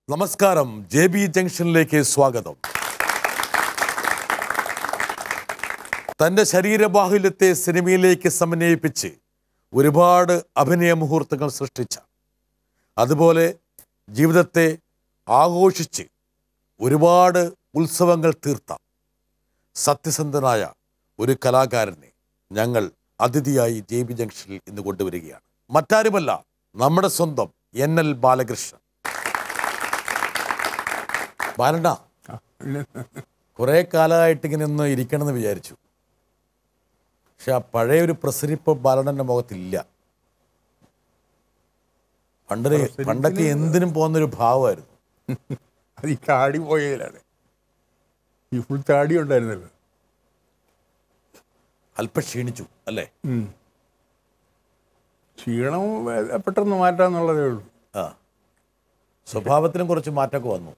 നമസ്കാരം J B ജംഗ്ഷനിലേക്ക് സ്വാഗതം തൻ്റെ ശരീരബാഹുല്യത്തെ സിനിമയിലേക്ക് സമന്വയിപ്പിച്ച് ഒരുപാട് അഭിനയ മുഹൂർത്തങ്ങൾ സൃഷ്ടിച്ച അതുപോലെ ജീവിതത്തെ ആഘോഷിച്ച് ഒരുപാട് ഉത്സവങ്ങൾ തീർത്ത സത്യസന്ധനായ ഒരു കലാകാരനെ ഞങ്ങൾ അതിഥിയായി ജെ ബി ജംഗ്ഷനിൽ ഇന്ന് കൊണ്ടുവരികയാണ് മറ്റാരുമല്ല നമ്മുടെ സ്വന്തം എൻ എൽ ബാലകൃഷ്ണൻ ബാലണ്ണ കുറേ കാലമായിട്ട് ഇങ്ങനെ ഒന്ന് ഇരിക്കണമെന്ന് വിചാരിച്ചു പക്ഷെ ആ പഴയ ഒരു പ്രസരിപ്പ് ബാലണ്ണൻ്റെ മുഖത്തില്ല പണ്ട് പണ്ടൊക്കെ എന്തിനും പോകുന്നൊരു ഭാവമായിരുന്നു അത് ഈ താടി പോയതിലാണ് ഈ ഫുൾ താടി ഉണ്ടായിരുന്നല്ലോ അല്പം ക്ഷീണിച്ചു അല്ലേ ഉം. ക്ഷീണം വേ- പെട്ടെന്ന് മാറ്റാന്നുള്ളതേ ഉള്ളൂ ആ സ്വഭാവത്തിലും കുറച്ച് മാറ്റമൊക്കെ വന്നു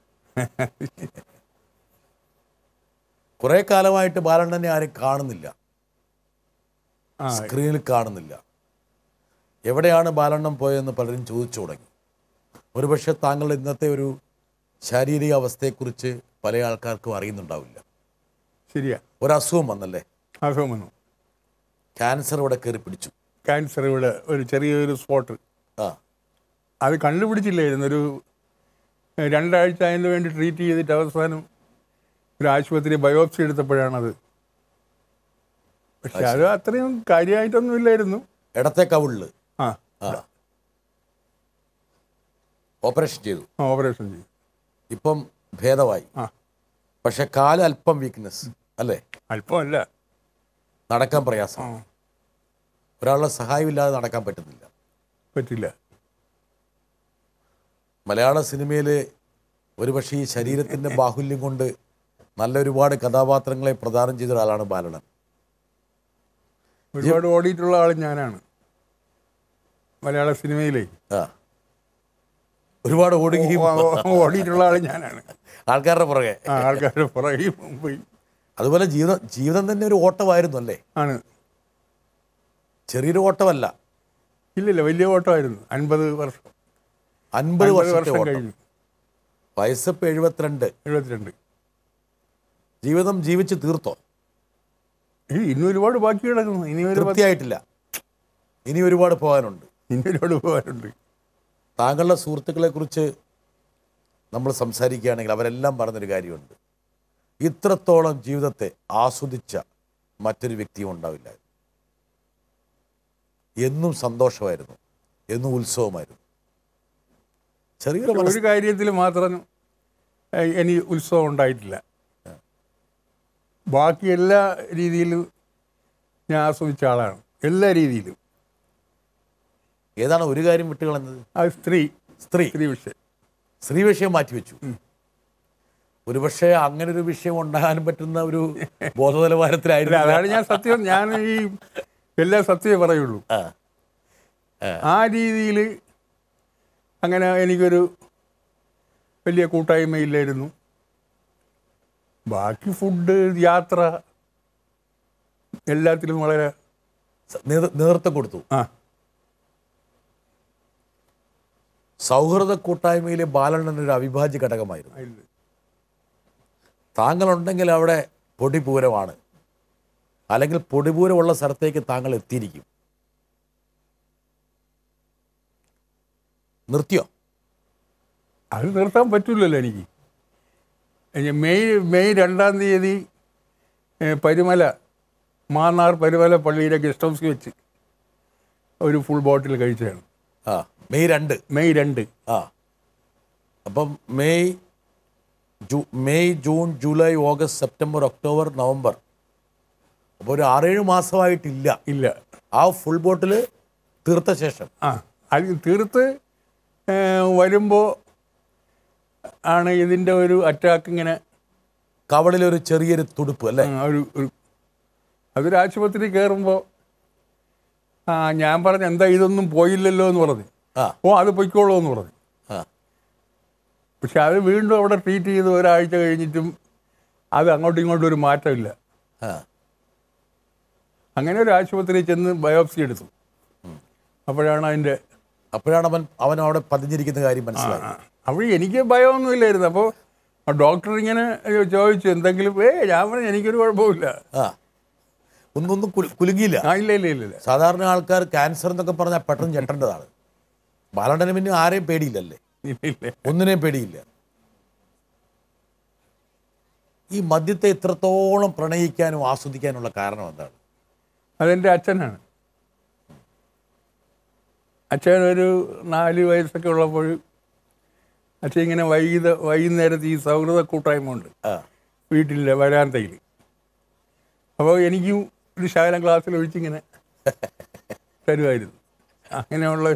കുറേ കാലമായിട്ട് ബാലണ്ണനെ ആരും കാണുന്നില്ല ആ സ്ക്രീനിൽ കാണുന്നില്ല എവിടെയാണ് ബാലണ്ണം പോയതെന്ന് പലരും ചോദിച്ചു തുടങ്ങി ഒരുപക്ഷെ താങ്കളുടെ ഇന്നത്തെ ഒരു ശാരീരിക അവസ്ഥയെക്കുറിച്ച് പല ആൾക്കാർക്കും അറിയുന്നുണ്ടാവില്ല ശരിയാ ഒരസുഖം വന്നല്ലേ അസുഖം വന്നു ക്യാൻസർ ഇവിടെ കയറി പിടിച്ചു ക്യാൻസർ ഇവിടെ ഒരു ചെറിയൊരു സ്പോട്ട് ആ അത് കണ്ടുപിടിച്ചില്ലായിരുന്നു ഒരു ഏഹ്, രണ്ടാഴ്ച അതിന് വേണ്ടി ട്രീറ്റ് ചെയ്തിട്ട് അവസാനം ഒരു ആശുപത്രി ബയോപ്സി എടുത്തപ്പോഴാണത് പക്ഷെ അത് അത്രയും കാര്യമായിട്ടൊന്നും ഇല്ലായിരുന്നു ഇടത്തെ കവിളില് ആ ആ ഓപ്പറേഷൻ ചെയ്തു ഓപ്പറേഷൻ ചെയ്തു ഇപ്പം ഭേദമായി ആ പക്ഷെ കാല് അല്പം വീക്ക്നെസ് അല്ലേ അല്പമല്ല നടക്കാൻ പ്രയാസം ആ ഒരാളുടെ സഹായമില്ലാതെ നടക്കാൻ പറ്റുന്നില്ല പറ്റില്ല മലയാള സിനിമയിലെ ഒരുപക്ഷെ ഈ ശരീരത്തിൻ്റെ ബാഹുല്യം കൊണ്ട് നല്ല ഒരുപാട് കഥാപാത്രങ്ങളെ പ്രദാനം ചെയ്ത ഒരാളാണ് ബാലണൻ ഒരുപാട് ഓടിയിട്ടുള്ള ആൾ ഞാനാണ് മലയാള സിനിമയിലേ ആ ഒരുപാട് ഓടുകയും ഓടിയിട്ടുള്ള ആൾ ഞാനാണ് ആൾക്കാരുടെ പുറകെ ആ ആൾക്കാരുടെ പുറകെ പോയി അതുപോലെ ജീവിതം ജീവിതം തന്നെ ഒരു ഓട്ടമായിരുന്നു അല്ലേ ആണ് ചെറിയൊരു ഓട്ടമല്ല ഇല്ലില്ല വലിയ ഓട്ടമായിരുന്നു അൻപത് വർഷം അൻപത് അൻപത് വർഷത്തെ വർഷം ഓട്ടം കഴിഞ്ഞു വയസ്സിപ്പോൾ എഴുപത്തിരണ്ട് എഴുപത്തിരണ്ട് ജീവിതം ജീവിച്ച് തീർത്തോ ഈ ഇനി ഒരുപാട് ബാക്കി കിടക്കുന്നു ഇനി ഒരു പത്ത് തൃപ്തിയായിട്ടില്ല ഇനി ഒരുപാട് പോകാനുണ്ട് ഇനി ഒരുപാട് പോകാനുണ്ട് താങ്കളുടെ സുഹൃത്തുക്കളെ കുറിച്ച് നമ്മൾ സംസാരിക്കുകയാണെങ്കിൽ അവരെല്ലാം പറഞ്ഞൊരു കാര്യമുണ്ട് ഇത്രത്തോളം ജീവിതത്തെ ആസ്വദിച്ച മറ്റൊരു വ്യക്തിയും ഉണ്ടാവില്ല എന്നും സന്തോഷമായിരുന്നു എന്നും ഉത്സവമായിരുന്നു ചെറിയൊരു പക്ഷെ മനസ്സ് ഒരു കാര്യത്തിൽ മാത്രം ഏഹ്, എനിക്ക് ഉത്സവം ഉണ്ടായിട്ടില്ല ബാക്കി എല്ലാ രീതിയിലും ഞാൻ ആസ്വദിച്ച ആളാണ് എല്ലാ രീതിയിലും ഏതാണ് ഒരു കാര്യം വിട്ടുകളഞ്ഞത് അത് സ്ത്രീ സ്ത്രീ സ്ത്രീ വിഷയം സ്ത്രീ വിഷയം മാറ്റിവെച്ചു ഒരുപക്ഷെ അങ്ങനെ ഒരു വിഷയം ഉണ്ടാകാനും പറ്റുന്ന ഒരു അല്ല ബോധനിലവാരത്തിലായിരുന്നു അതാണ് ഞാൻ സത്യം ഞാൻ ഈ എല്ലാ സത്യമേ പറയുള്ളൂ ആ. ആ രീതിയിൽ അങ്ങനെ എനിക്കൊരു വലിയ കൂട്ടായ്മയില്ലായിരുന്നു ബാക്കി ഫുഡ് യാത്ര എല്ലാത്തിലും വളരെ നേതൃ- നേതൃത്വം കൊടുത്തു ആ സൗഹൃദ കൂട്ടായ്മയിലെ ബാലണ്ണൻ ഒരു അവിഭാജ്യ ഘടകമായിരുന്നു ഇല്ല. താങ്കളുണ്ടെങ്കിൽ അവിടെ പൊടിപൂരമാണ് അല്ലെങ്കിൽ പൊടിപൂരമുള്ള സ്ഥലത്തേക്ക് താങ്കൾ എത്തിയിരിക്കും നിർത്തിയോ അത് നിർത്താൻ പറ്റില്ലല്ലോ എനിക്ക് എനിക്ക് മെയ് മെയ് രണ്ടാം തീയതി ഏ, പരുമല മാന്നാർ പരുമല പള്ളിയിലെ ഗസ്റ്റ് ഹൗസിൽ വെച്ച് ഒരു ഫുൾ ബോട്ടിൽ കഴിച്ചതാണ് ആ മെയ് രണ്ട് മെയ് രണ്ട് ആ അപ്പം മെയ് ജൂ May June July August September October November അപ്പോൾ ഒരു ആറേഴ് മാസമായിട്ടില്ല ഇല്ല ആ ഫുൾ ബോട്ടിൽ തീർത്ത ശേഷം ആ അത് തീർത്ത് വരുമ്പോൾ ആണ് ഇതിൻ്റെ ഒരു അറ്റാക്ക് ഇങ്ങനെ കവളിലൊരു ചെറിയൊരു തുടുപ്പ് അല്ലേ ആ, ഒരു ഒരു അതൊരു ആശുപത്രി കയറുമ്പോൾ ആ ഞാൻ പറഞ്ഞു എന്താ ഇതൊന്നും പോയില്ലല്ലോ എന്ന് പറഞ്ഞു ആ ഓ അത് പൊയ്ക്കോളൂ എന്ന് പറഞ്ഞു ആ പക്ഷെ അത് വീണ്ടും അവിടെ ട്രീറ്റ് ചെയ്ത് ഒരാഴ്ച കഴിഞ്ഞിട്ടും അത് അങ്ങോട്ടും ഇങ്ങോട്ടും ഒരു മാറ്റമില്ല ആ അങ്ങനെ ഒരു ആശുപത്രിയിൽ ചെന്ന് ബയോപ്സി എടുത്തു അപ്പോഴാണ് അതിൻ്റെ അപ്പോഴാണ് അവൻ അവൻ അവിടെ പതിഞ്ഞിരിക്കുന്ന കാര്യം മനസ്സിലായി അപ്പോൾ എനിക്ക് ഭയമൊന്നുമില്ലായിരുന്നു അപ്പോൾ ഡോക്ടർ ഇങ്ങനെ ചോദിച്ചു എന്തെങ്കിലും ഏ ഞാൻ പറഞ്ഞു എനിക്കൊരു കുഴപ്പമില്ല ആ ഒന്നൊന്നും കുലു- കുലുങ്ങിയില്ല ആ ഇല്ല ഇല്ല ഇല്ല ഇല്ല സാധാരണ ആൾക്കാർ ക്യാൻസർ എന്നൊക്കെ പറഞ്ഞാൽ പെട്ടെന്ന് ഞെട്ടേണ്ടതാണ് ബാലണ്ടന് പിന്നെ ആരെയും പേടിയില്ലല്ലേ ഇല്ല ഇല്ല ഒന്നിനെയും പേടിയില്ല ഈ മദ്യത്തെ ഇത്രത്തോളം പ്രണയിക്കാനും ആസ്വദിക്കാനുള്ള കാരണം എന്താണ് അതെൻ്റെ അച്ഛനാണ് അച്ഛൻ ഒരു നാല് വയസ്സൊക്കെ ഉള്ളപ്പോൾ അച്ഛൻ ഇങ്ങനെ വൈകുന്ന വൈകുന്നേരത്ത് ഈ സൗഹൃദ കൂട്ടായ്മ ഉണ്ട് ആ വീട്ടിലെ വരാന്തയിൽ അപ്പോൾ എനിക്കും ഒരു ശകലം ക്ലാസ്സിൽ ഒഴിച്ചിങ്ങനെ തരുമായിരുന്നു അങ്ങനെയുള്ള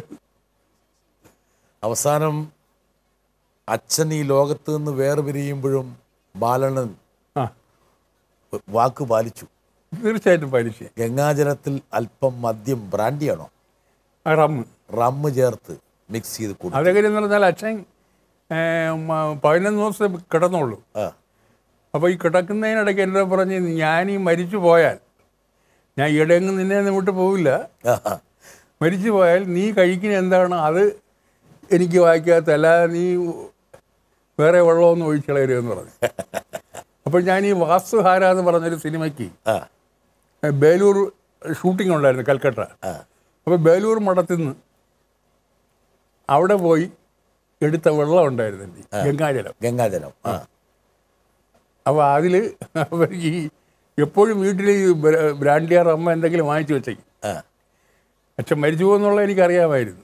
അവസാനം അച്ഛൻ ഈ ലോകത്ത് നിന്ന് വേർപിരിയുമ്പോഴും ബാലണ്ണൻ ആ വാക്ക് പാലിച്ചു തീർച്ചയായിട്ടും പലിശ ഗംഗാജലത്തിൽ അല്പം മദ്യം ബ്രാൻഡിയാണോ ആ റമ്മ് റമ്മ് ചേർത്ത് മിക്സ് ചെയ്ത് കൊടുത്തു അതൊക്കെ എന്ന് പറഞ്ഞാൽ അച്ഛൻ ഏ, മ- പതിനൊന്ന് ദിവസം കിടന്നുള്ളൂ ആ അപ്പോൾ ഈ കിടക്കുന്നതിനിടയ്ക്ക് എന്നോട് പറഞ്ഞ് ഞാൻ ഈ മരിച്ചു പോയാൽ ഞാൻ ഈടെങ്ങും നിന്നെ ഒന്നും വിട്ട് പോവില്ല ആ, ആ. മരിച്ചു പോയാൽ നീ കഴിക്കുന്ന എന്താണ് അത് എനിക്ക് വായിക്കാത്ത അല്ലാതെ നീ വേറെ വെള്ളമൊന്നും ഒഴിച്ചളയരുതെന്ന് പറഞ്ഞു അപ്പോൾ ഞാൻ ഈ വാസ്തുഹാര എന്ന് പറഞ്ഞൊരു സിനിമയ്ക്ക് ആ ഏ, ബേലൂർ ഷൂട്ടിംഗ് ഉണ്ടായിരുന്നു കൽക്കട്ട ആ അപ്പോൾ ബേലൂർ മഠത്തിൽ നിന്ന് അവിടെ പോയി എടുത്ത വെള്ളം ഉണ്ടായിരുന്നു എൻ്റെ ഗംഗാജലം ഗംഗാജലം ആ അപ്പോൾ അതിൽ അവർക്ക് ഈ എപ്പോഴും വീട്ടിൽ ഈ ബ്ര- ബ്രാൻഡിയാർ അമ്മ എന്തെങ്കിലും വാങ്ങിച്ചു വെച്ചേക്കും ആ അച്ഛൻ മരിച്ചു പോകുന്നുള്ള എനിക്കറിയാമായിരുന്നു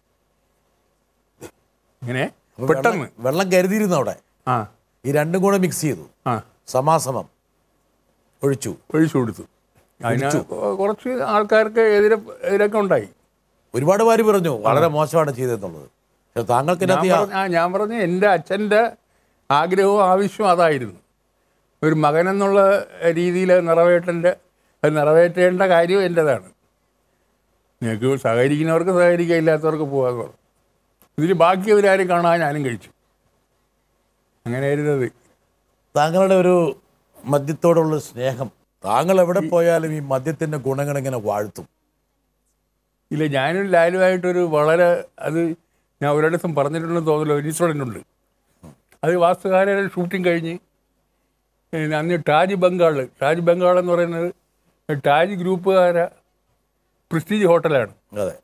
ഇങ്ങനെ പെട്ടെന്ന് വെള്ളം കരുതിയിരുന്നു അവിടെ ആ ഈ രണ്ടും കൂടെ മിക്സ് ചെയ്തു ആ സമാസമം ഒഴിച്ചു ഒഴിച്ചു കൊടുത്തു അതിന് കുറച്ച് ആൾക്കാർക്ക് എതിരെ എതിരൊക്കെ ഉണ്ടായി ഒരുപാട് പേര് പറഞ്ഞു വളരെ മോശമാണ് ചെയ്തതെന്നുള്ളത് പക്ഷെ താങ്കൾക്ക് ഞാൻ ഇതിനകത്ത് പറഞ്ഞ- ആ ഞാൻ പറഞ്ഞ എൻ്റെ അച്ഛൻ്റെ ആഗ്രഹവും ആവശ്യവും അതായിരുന്നു ഒരു മകൻ എന്നുള്ള രീതിയിൽ നിറവേറ്റേണ്ട അത് നിറവേറ്റേണ്ട കാര്യം എൻ്റെതാണ് നിങ്ങൾക്ക് സഹകരിക്കുന്നവർക്ക് സഹകരിക്കുക ഇല്ലാത്തവർക്ക് പോകാന്ന് പറഞ്ഞു ഇതിൽ ബാക്കി അവരാരും കാണാൻ ഞാനും കഴിച്ചു അങ്ങനെയായിരുന്നു അത് താങ്കളുടെ ഒരു മദ്യത്തോടുള്ള സ്നേഹം താങ്കൾ എവിടെ പോയാലും ഈ മദ്യത്തിന്റെ ഗുണങ്ങൾ ഇങ്ങനെ വാഴ്ത്തും ഇല്ല ഞാനും ലാലുമായിട്ടൊരു വളരെ അത് ഞാൻ ഒരിടത്തും പറഞ്ഞിട്ടുണ്ടെന്ന് തോന്നുന്നില്ല ഒരു ഇൻസിഡൻ്റ് ഉണ്ട് അത് വാസ്തുകാരുടെ ഷൂട്ടിംഗ് കഴിഞ്ഞ് പിന്നെ അന്ന് ടാജ് ബംഗാൾ ടാജ് ബംഗാൾ എന്ന് പറയുന്നത് ടാജ് ഗ്രൂപ്പുകാര പ്രസ്റ്റീജ് ഹോട്ടലാണ് അതെ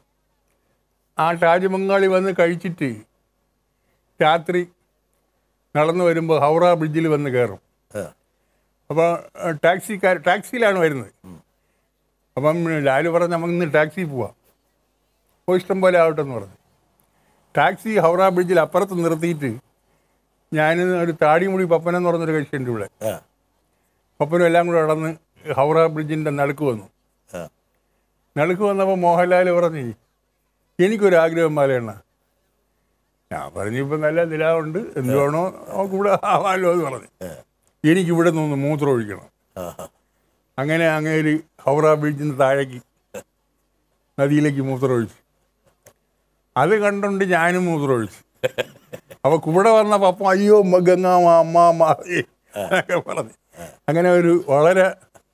ആ ടാജ് ബംഗാളിൽ വന്ന് കഴിച്ചിട്ട് രാത്രി നടന്നു വരുമ്പോൾ ഹൗറ ബ്രിഡ്ജിൽ വന്ന് കയറും ആ, അപ്പോൾ ടാക്സിക്കാർ ടാക്സിയിലാണ് വരുന്നത് അപ്പം ലാലു പറഞ്ഞ് നമുക്ക് ഇന്ന് ടാക്സി പോവാം അപ്പോൾ ഇഷ്ടം പോലെ ആവട്ടെ എന്ന് പറഞ്ഞു ടാക്സി ഹൗറ ബ്രിഡ്ജിൽ അപ്പുറത്ത് നിർത്തിയിട്ട് ഞാൻ ഒരു താടിമുടി പപ്പൻ എന്ന് പറഞ്ഞൊരു കക്ഷിയുണ്ട് ഇവിടെ ആ, പപ്പനും എല്ലാം കൂടെ നടന്ന് ഹൗറ ബ്രിഡ്ജിൻ്റെ നടുക്ക് വന്നു ആ. നടുക്ക് വന്നപ്പോൾ മോഹൻലാൽ പറഞ്ഞു എനിക്കൊരാഗ്രഹം പാലയണ്ണ ഞാൻ പറഞ്ഞു ഇപ്പം നല്ല നിലാവുണ്ട് എന്ത് വേണോ നമുക്ക് ഇവിടെ ആവാമല്ലോ എന്ന് പറഞ്ഞു എനിക്കിവിടെ നിന്ന് മൂത്രം ഒഴിക്കണം ആ, അങ്ങനെ അങ്ങേര് ഹൗറ ബീച്ചിൽ നിന്ന് താഴേക്ക് നദിയിലേക്ക് മൂത്രം ഒഴിച്ചു അത് കണ്ടുകൊണ്ട് ഞാനും മൂത്രം ഒഴിച്ചു അപ്പോൾ കൂടെ വന്ന പപ്പ അയ്യോ ഉമ്മ ഗംഗാമ അമ്മ അമ്മ എന്നൊക്കെ പറഞ്ഞു അങ്ങനെ ഒരു വളരെ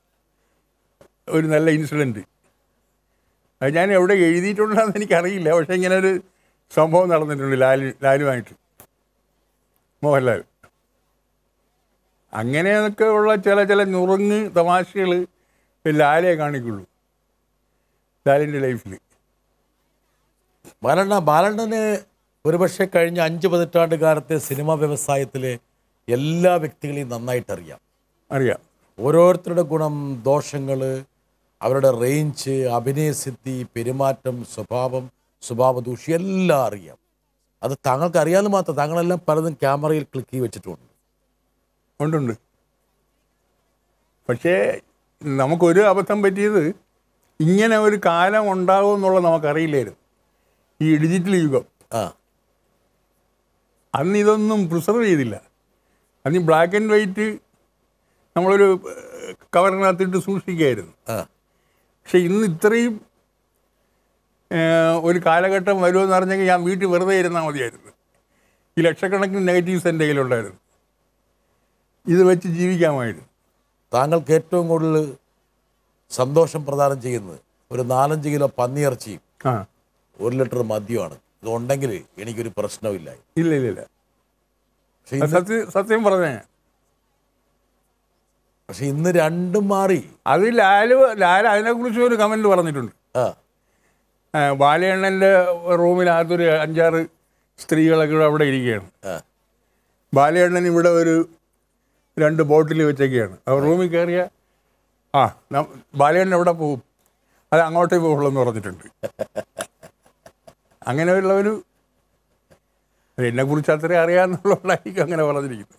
ഒരു നല്ല ഇൻസിഡൻറ്റ് അത് ഞാൻ എവിടെ എഴുതിയിട്ടുണ്ടെന്ന് എനിക്കറിയില്ല പക്ഷേ ഇങ്ങനെ ഒരു സംഭവം നടന്നിട്ടുണ്ട് ലാലു ലാലുമായിട്ട് മോഹൻലാൽ അങ്ങനെയൊക്കെ ഉള്ള ചില ചില നുറുങ്ങ് തമാശകൾ ലാലേ കാണിക്കുള്ളൂ ലാലിൻ്റെ ലൈഫിൽ ബാലണ്ണ ബാലണ്ണന് ഒരുപക്ഷെ കഴിഞ്ഞ അഞ്ച് പതിറ്റാണ്ട് കാലത്തെ സിനിമാ വ്യവസായത്തിലെ എല്ലാ വ്യക്തികളെയും നന്നായിട്ട് അറിയാം അറിയാം ഓരോരുത്തരുടെ ഗുണം ദോഷങ്ങൾ അവരുടെ റേഞ്ച് അഭിനയസിദ്ധി പെരുമാറ്റം സ്വഭാവം സ്വഭാവദൂഷ്യം എല്ലാം അറിയാം അത് താങ്കൾക്ക് അറിയാതെ മാത്രം താങ്കളെല്ലാം പലതും ക്യാമറയിൽ ക്ലിക്ക് ചെയ്ത് വെച്ചിട്ടുണ്ട് ഉണ്ടുണ്ട് പക്ഷേ നമുക്കൊരു അബദ്ധം പറ്റിയത് ഇങ്ങനെ ഒരു കാലം ഉണ്ടാവും എന്നുള്ളത് നമുക്കറിയില്ലായിരുന്നു ഈ ഡിജിറ്റൽ യുഗം ആ അന്ന് ഇതൊന്നും പ്രിസർവ് ചെയ്തില്ല അന്ന് ഈ ബ്ലാക്ക് ആൻഡ് വൈറ്റ് നമ്മളൊരു ഏഹ്, കവറിനകത്തിട്ട് സൂക്ഷിക്കുകയായിരുന്നു ആ പക്ഷെ ഇന്ന് ഇത്രയും ഏഹ്, ഒരു കാലഘട്ടം വരുമെന്ന് അറിഞ്ഞെങ്കിൽ ഞാൻ വീട്ടിൽ വെറുതെ ഇരുന്നാൽ മതിയായിരുന്നു ഈ ലക്ഷക്കണക്കിന് നെഗറ്റീവ്സ് എൻ്റെ കയ്യിലുണ്ടായിരുന്നു ഇത് വെച്ച് ജീവിക്കാമായിരുന്നു താങ്കൾക്ക് ഏറ്റവും കൂടുതൽ സന്തോഷം പ്രദാനം ചെയ്യുന്നത് ഒരു നാലഞ്ച് കിലോ പന്നിയിറച്ചിയും ആ ഒരു ലിറ്റർ മദ്യമാണ് ഇതുണ്ടെങ്കിൽ എനിക്കൊരു പ്രശ്നമില്ല ഇല്ല ഇല്ല ഇല്ല പക്ഷെ അത് ഇന്ന് സത്യം സത്യം പറഞ്ഞേ പക്ഷെ ഇന്ന് രണ്ടും മാറി അത് ലാല് ലാൽ അതിനെക്കുറിച്ച് ഒരു കമൻറ്റ് പറഞ്ഞിട്ടുണ്ട് ആ ആ, ബാലയണ്ണൻ്റെ റൂമിനകത്തൊരു അഞ്ചാറ് സ്ത്രീകളൊക്കെ കൂടെ അവിടെ ഇരിക്കുകയാണ് ആ ബാലയണ്ണൻ ഇവിടെ ഒരു രണ്ട് ബോട്ടിൽ വെച്ചൊക്കെയാണ് അവർ റൂമിൽ കയറിയ ആ നം- ബാലയണ്ണൻ എവിടെ പോകും അത് അങ്ങോട്ടേ പോകുള്ളൂ എന്ന് പറഞ്ഞിട്ടുണ്ട് അങ്ങനെയുള്ള ഒരു എന്നെക്കുറിച്ച് അത്രയും അറിയാമെന്നുള്ളതായിരിക്കും അങ്ങനെ പറഞ്ഞിരിക്കുന്നത്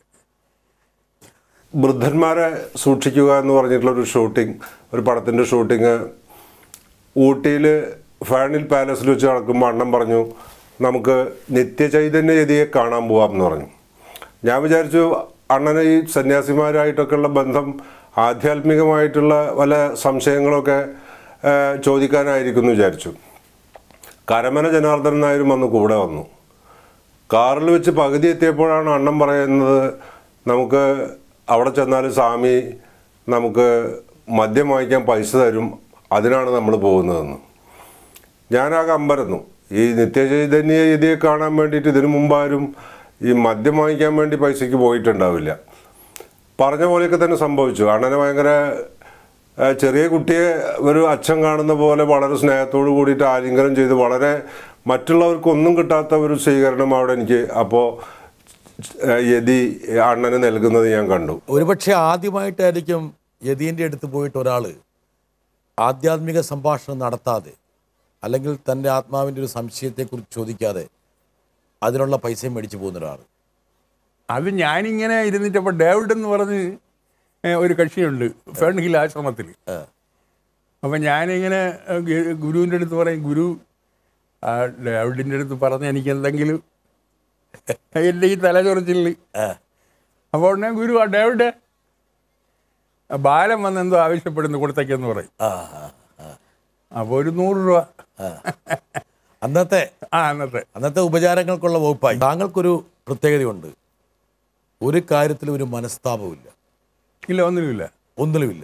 വൃദ്ധന്മാരെ സൂക്ഷിക്കുക എന്ന് പറഞ്ഞിട്ടുള്ള ഒരു ഷൂട്ടിംഗ് ഒരു പടത്തിൻ്റെ ഷൂട്ടിങ് ഊട്ടിയിൽ ഫാനിൽ പാലസിൽ വെച്ച് നടക്കുമ്പോൾ അണ്ണൻ പറഞ്ഞു നമുക്ക് നിത്യചൈതന്യ ഗതിയെ കാണാൻ പോവാം എന്ന് പറഞ്ഞു ഞാൻ വിചാരിച്ചു അണ്ണന് ഈ സന്യാസിമാരായിട്ടൊക്കെയുള്ള ബന്ധം ആധ്യാത്മികമായിട്ടുള്ള പല സംശയങ്ങളൊക്കെ ആ, ചോദിക്കാനായിരിക്കും എന്ന് വിചാരിച്ചു കരമന ജനാർദ്ദനൻ നായരും വന്ന് കൂടെ വന്നു കാറിൽ വെച്ച് പകുതി എത്തിയപ്പോഴാണ് അണ്ണൻ പറയുന്നത് നമുക്ക് അവിടെ ചെന്നാൽ സ്വാമി നമുക്ക് മദ്യം വാങ്ങിക്കാൻ പൈസ തരും അതിനാണ് നമ്മൾ പോകുന്നതെന്ന് ഞാനാകെ അമ്പരന്നു ഈ നിത്യചൈതന്യ ഇതിയെ കാണാൻ വേണ്ടിയിട്ട് ഇതിനു മുമ്പാരും ഈ മദ്യം വാങ്ങിക്കാൻ വേണ്ടി പൈസയ്ക്ക് പോയിട്ടുണ്ടാവില്ല പറഞ്ഞ പോലെയൊക്കെ തന്നെ സംഭവിച്ചു അണ്ണനെ ഭയങ്കര ആ, ചെറിയ കുട്ടിയെ ഒരു അച്ഛൻ കാണുന്ന പോലെ വളരെ സ്നേഹത്തോടു കൂടിയിട്ട് ആലിംഗനം ചെയ്ത് വളരെ മറ്റുള്ളവർക്കൊന്നും കിട്ടാത്ത ഒരു സ്വീകരണം അവിടെ എനിക്ക് അപ്പോൾ യതി അണ്ണന് നൽകുന്നത് ഞാൻ കണ്ടു ഒരുപക്ഷെ ആദ്യമായിട്ടായിരിക്കും യതീൻ്റെ അടുത്ത് പോയിട്ട് ഒരാൾ ആധ്യാത്മിക സംഭാഷണം നടത്താതെ അല്ലെങ്കിൽ തൻ്റെ ആത്മാവിൻ്റെ ഒരു സംശയത്തെക്കുറിച്ച് ചോദിക്കാതെ അതിനുള്ള പൈസയും മേടിച്ചു പോകുന്ന ഒരാൾ അത് ഞാനിങ്ങനെ ഇരുന്നിട്ടപ്പോൾ ഡേവിഡ് എന്ന് പറഞ്ഞ് ഏ, ഒരു കക്ഷിയുണ്ട് ഫേൺ ഹിൽ ആശ്രമത്തിൽ അപ്പം ഞാനിങ്ങനെ ഏ, ഗു- ഗുരുവിൻ്റെ അടുത്ത് പറയും ഗുരു ആ ഡേവിഡിൻ്റെ അടുത്ത് പറഞ്ഞ് എനിക്ക് എന്തെങ്കിലും എൻ്റെ ഈ തലചൊറിച്ചില്ല അപ്പോൾ ഉടനെ ഗുരു ആ ഡേവിഡ് ആ ബാലൻ വന്ന് എന്തോ ആവശ്യപ്പെടുന്നു കൊടുത്തേക്കെന്ന് പറയും ആ ആ, ആ. അപ്പോൾ ഒരു നൂറ് രൂപ അന്നത്തെ ആ അന്നത്തെ അന്നത്തെ ഉപചാരങ്ങൾക്കുള്ള വകുപ്പായി താങ്കൾക്കൊരു പ്രത്യേകതയുണ്ട് ഒരു കാര്യത്തിലും ഒരു മനസ്താപമില്ല ഇല്ല ഒന്നുമില്ല ഒന്നിലുമില്ല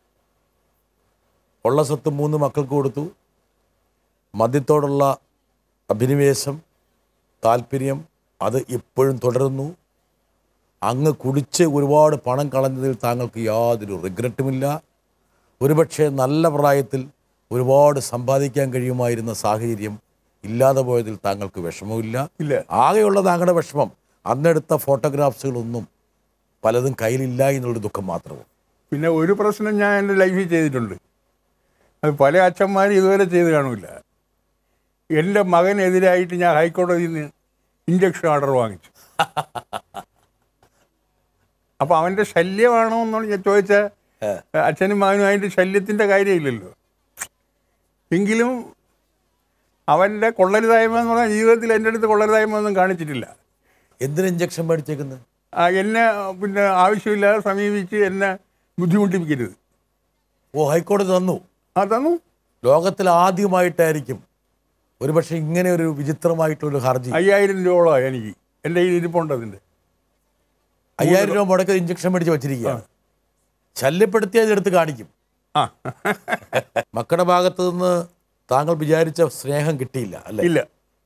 ഉള്ള സ്വത്ത് മൂന്ന് മക്കൾക്ക് കൊടുത്തു മദ്യത്തോടുള്ള അഭിനിവേശം താല്പര്യം അത് ഇപ്പോഴും തുടരുന്നു അങ്ങ് കുടിച്ച് ഒരുപാട് പണം കളഞ്ഞതിൽ താങ്കൾക്ക് യാതൊരു റിഗ്രറ്റുമില്ല ഒരുപക്ഷെ നല്ല പ്രായത്തിൽ ഒരുപാട് സമ്പാദിക്കാൻ കഴിയുമായിരുന്ന സാഹചര്യം ഇല്ലാതെ പോയതിൽ താങ്കൾക്ക് വിഷമമില്ല ഇല്ല ആകെയുള്ള താങ്കളുടെ വിഷമം അന്നെടുത്ത ഫോട്ടോഗ്രാഫ്സുകളൊന്നും പലതും കയ്യിലില്ല എന്നുള്ളൊരു ദുഃഖം മാത്രവും പിന്നെ ഒരു പ്രശ്നം ഞാൻ എൻ്റെ ലൈഫിൽ ചെയ്തിട്ടുണ്ട് അത് പല അച്ഛന്മാരും ഇതുവരെ ചെയ്ത് കാണില്ല എൻ്റെ മകനെതിരായിട്ട് ഞാൻ ഹൈക്കോടതിയിൽ നിന്ന് ഇഞ്ചക്ഷൻ ഓർഡർ വാങ്ങിച്ചു അപ്പോൾ അവൻ്റെ ശല്യമാണോ എന്നാണ് ഞാൻ ചോദിച്ച അച്ഛനും മകനുമായിട്ട് ശല്യത്തിൻ്റെ കാര്യമില്ലല്ലോ എങ്കിലും അവൻ്റെ കൊള്ളരുതായ്മ എന്ന് പറഞ്ഞാൽ ജീവിതത്തിൽ എൻ്റെ അടുത്ത് കൊള്ളരുതായ്മ ഒന്നും കാണിച്ചിട്ടില്ല എന്തിന് ഇഞ്ചക്ഷൻ മേടിച്ചേക്കുന്നത് ആ, എന്നെ പിന്നെ ആവശ്യമില്ലാതെ സമീപിച്ച് എന്നെ ബുദ്ധിമുട്ടിപ്പിക്കരുത് ഓ ഹൈക്കോടതി തന്നു ആ തന്നു ലോകത്തിൽ ആദ്യമായിട്ടായിരിക്കും ഒരുപക്ഷെ ഇങ്ങനെ ഒരു വിചിത്രമായിട്ടുള്ളൊരു ഹർജി അയ്യായിരം രൂപയോളം എനിക്ക് എൻ്റെ കയ്യിൽ ഇരിപ്പുണ്ട് അതിൻ്റെ അയ്യായിരം രൂപ മുടക്കി ഇഞ്ചക്ഷൻ മേടിച്ച് വെച്ചിരിക്കുകയാണ് ശല്യപ്പെടുത്തിയത് എടുത്ത് കാണിക്കും ആ മക്കളുടെ ഭാഗത്ത് നിന്ന് താങ്കൾ വിചാരിച്ച സ്നേഹം കിട്ടിയില്ല അല്ലേ ഇല്ല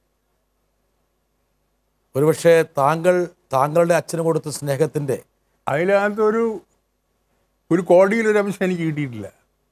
ഒരുപക്ഷെ താങ്കൾ താങ്കളുടെ അച്ഛന് കൊടുത്ത സ്നേഹത്തിൻ്റെ അതിനകത്ത് ഒരു ഒരു കോടിയിലൊരു അംശം എനിക്ക് കിട്ടിയിട്ടില്ല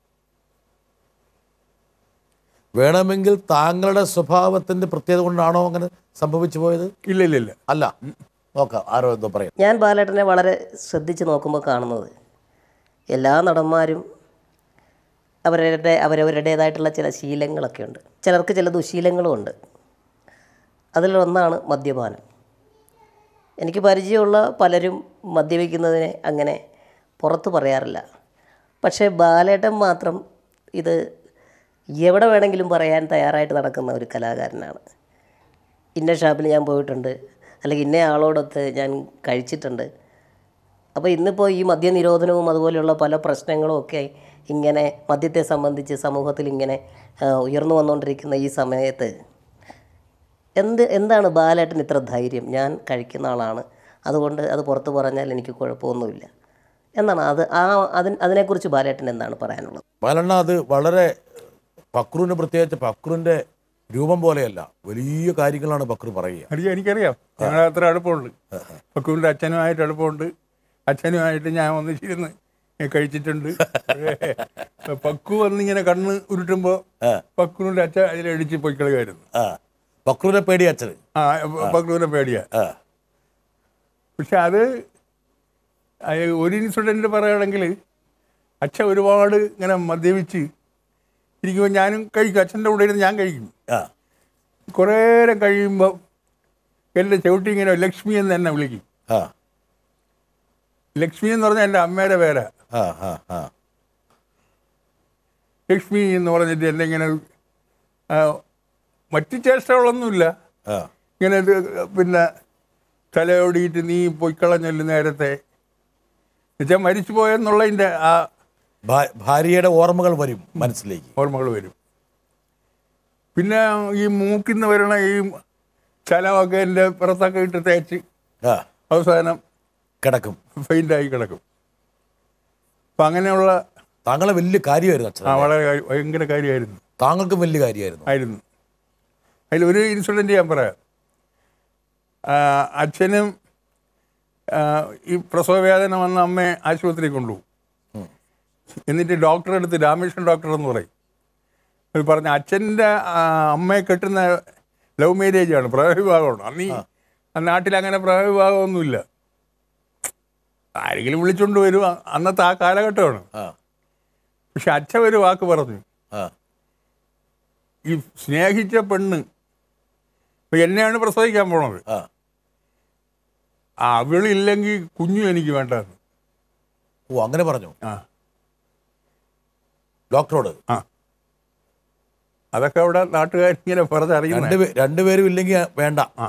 വേണമെങ്കിൽ താങ്കളുടെ സ്വഭാവത്തിൻ്റെ പ്രത്യേകത കൊണ്ടാണോ അങ്ങനെ സംഭവിച്ചു പോയത് ഇല്ല ഇല്ല ഇല്ല അല്ല നോക്കാം ആരോ എന്തോ പറയാം ഞാൻ ബാലേട്ടനെ വളരെ ശ്രദ്ധിച്ച് നോക്കുമ്പോൾ കാണുന്നത് എല്ലാ നടന്മാരും അവരുടെ അവരവരുടേതായിട്ടുള്ള ചില ശീലങ്ങളൊക്കെ ഉണ്ട് ചിലർക്ക് ചില ദുശീലങ്ങളും ഉണ്ട് അതിലൊന്നാണ് മദ്യപാനം എനിക്ക് പരിചയമുള്ള പലരും മദ്യപിക്കുന്നതിനെ അങ്ങനെ പുറത്ത് പറയാറില്ല പക്ഷേ ബാലേട്ടൻ മാത്രം ഇത് എവിടെ വേണമെങ്കിലും പറയാൻ തയ്യാറായിട്ട് നടക്കുന്ന ഒരു കലാകാരനാണ് ഇന്ന ഷാപ്പിൽ ഞാൻ പോയിട്ടുണ്ട് അല്ലെങ്കിൽ ഇന്ന ആളോടൊത്ത് ഞാൻ കഴിച്ചിട്ടുണ്ട് അപ്പോൾ ഇന്നിപ്പോൾ ഈ മദ്യനിരോധനവും അതുപോലെയുള്ള പല പ്രശ്നങ്ങളും ഒക്കെ ഇങ്ങനെ മദ്യത്തെ സംബന്ധിച്ച് സമൂഹത്തിൽ ഇങ്ങനെ ആ, ഉയർന്നു വന്നുകൊണ്ടിരിക്കുന്ന ഈ സമയത്ത് എന്ത് എന്താണ് ബാലേട്ടൻ ഇത്ര ധൈര്യം ഞാൻ കഴിക്കുന്ന ആളാണ് അതുകൊണ്ട് അത് പുറത്ത് പറഞ്ഞാൽ എനിക്ക് കുഴപ്പമൊന്നുമില്ല എന്നാണ് അത് ആ അതിന് അതിനെക്കുറിച്ച് ബാലേട്ടൻ എന്താണ് പറയാനുള്ളത് ബാലണ്ണ അത് വളരെ പക്രുവിന് പ്രത്യേകിച്ച് പക്രുവിൻ്റെ രൂപം പോലെയല്ല വലിയ കാര്യങ്ങളാണ് ബക്രു പറയുക അറിയാം എനിക്കറിയാം ഞങ്ങൾ അത്ര അടുപ്പമുണ്ട് പക്കുവിൻ്റെ അച്ഛനുമായിട്ട് അടുപ്പമുണ്ട് അച്ഛനുമായിട്ട് ഞാൻ ഒന്നിച്ചിരുന്ന് കഴിച്ചിട്ടുണ്ട് പക്ഷേ പക്കു വന്നിങ്ങനെ കണ്ണ് ഉരുട്ടുമ്പോൾ പക്കുവിൻ്റെ അച്ഛൻ അതിലടിച്ച് പോയി കളയുമായിരുന്നു ആ ബക്രുവിനെ പേടി അച്ഛന് ആ പക്കുവിനെ പേടിയാ ആ പക്ഷെ അത് അത് ഒരു ഇൻസിഡൻറ്റ് പറയുകയാണെങ്കിൽ അച്ഛൻ ഒരുപാട് ഇങ്ങനെ മദ്യപിച്ച് ഇരിക്കുമ്പോൾ ഞാനും കഴിക്കും അച്ഛൻ്റെ കൂടെ ഇരുന്ന് ഞാൻ കഴിക്കും ആ കുറേ നേരം കഴിയുമ്പോൾ എൻ്റെ ചവിട്ടി ഇങ്ങനെ ലക്ഷ്മി എന്ന് എന്നെ വിളിക്കും ആ ലക്ഷ്മി എന്ന് പറഞ്ഞാൽ എൻ്റെ അമ്മയുടെ പേരാ ആ ആ ആ ലക്ഷ്മി എന്ന് പറഞ്ഞിട്ട് എന്നെ ഇങ്ങനെ ആ, മറ്റു ചേഷ്ടകളൊന്നുമില്ല ആ ഇങ്ങനെ ഇത് പിന്നെ തലയോടിയിട്ട് നീ പൊയ്ക്കളഞ്ഞല്ലോ നേരത്തെ എന്നുവെച്ചാൽ മരിച്ചു പോയെന്നുള്ളതിൻ്റെ ആ ഭാ- ഭാര്യയുടെ ഓർമ്മകൾ വരും മനസ്സിലേക്ക് ഓർമ്മകൾ വരും പിന്നെ ഈ മൂക്കിന്ന് വരണ ഈ ചലമൊക്കെ എൻ്റെ പുറത്തൊക്കെ ഇട്ട് തേച്ച് ആ അവസാനം കിടക്കും ഫെയിൻ്റായി കിടക്കും അപ്പം അങ്ങനെയുള്ള താങ്കളെ വലിയ കാര്യമായിരുന്നു അച്ഛൻ ആ വളരെ കാര്യം- ഭയങ്കര കാര്യമായിരുന്നു താങ്കൾക്കും വലിയ കാര്യമായിരുന്നു ആയിരുന്നു അതിലൊരു ഇൻസിഡൻറ്റ് ഞാൻ പറയാം ആ, അച്ഛനും ആ, ഈ പ്രസവവേദന വന്ന അമ്മയെ ആശുപത്രി കൊണ്ടുപോകും എന്നിട്ട് ഡോക്ടറെ അടുത്ത് രാമകൃഷ്ണൻ ഡോക്ടർ എന്ന് പറയും അത് പറഞ്ഞ അച്ഛൻ്റെ ആ, അമ്മയെ കെട്ടുന്ന ലവ് മാരേജ് ആണ് പ്രവിഭാഗമാണ് അന്ന് ഈ ആ നാട്ടിൽ അങ്ങനെ പ്രവിഭാഗമൊന്നുമില്ല ആരെങ്കിലും വിളിച്ചുകൊണ്ട് വരും അ- അന്നത്തെ ആ കാലഘട്ടമാണ് ആ പക്ഷെ അച്ഛൻ ഒരു വാക്ക് പറഞ്ഞു ആ ഈ സ്നേഹിച്ച പെണ്ണ് ഇപ്പൊ എന്നെയാണ് പ്രസവിക്കാൻ പോണത് ആ ആ അവളില്ലെങ്കിൽ കുഞ്ഞു എനിക്ക് വേണ്ടെന്ന് ഓ അങ്ങനെ പറഞ്ഞു ആ ഡോക്ടറോട് ആ അതൊക്കെ അവിടെ നാട്ടുകാരിങ്ങനെ പറഞ്ഞറിയുന്ന രണ്ട് രണ്ടുപേരും ഇല്ലെങ്കിൽ വേണ്ട ആ.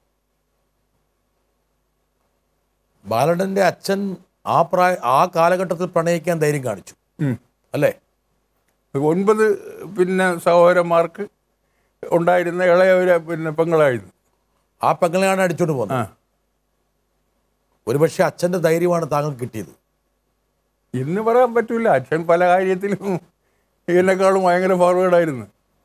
ബാലടന്റെ അച്ഛൻ ആ പ്രായ ആ കാലഘട്ടത്തിൽ പ്രണയിക്കാൻ ധൈര്യം കാണിച്ചു അല്ലേ ഒൻപത് പിന്നെ സഹോദരന്മാർക്ക് ഉണ്ടായിരുന്ന ഇളയവരെ പിന്നെ പെങ്ങളായിരുന്നു ആ പെങ്ങളെയാണ് അടിച്ചോണ്ട് ആ പോകുന്നത് ഒരുപക്ഷെ അച്ഛന്റെ ധൈര്യമാണ് താങ്കൾക്ക് കിട്ടിയത് ഇന്ന് പറയാൻ പറ്റൂല അച്ഛൻ പല കാര്യത്തിലും എന്നെക്കാളും ഭയങ്കര ഫോർവേഡായിരുന്നു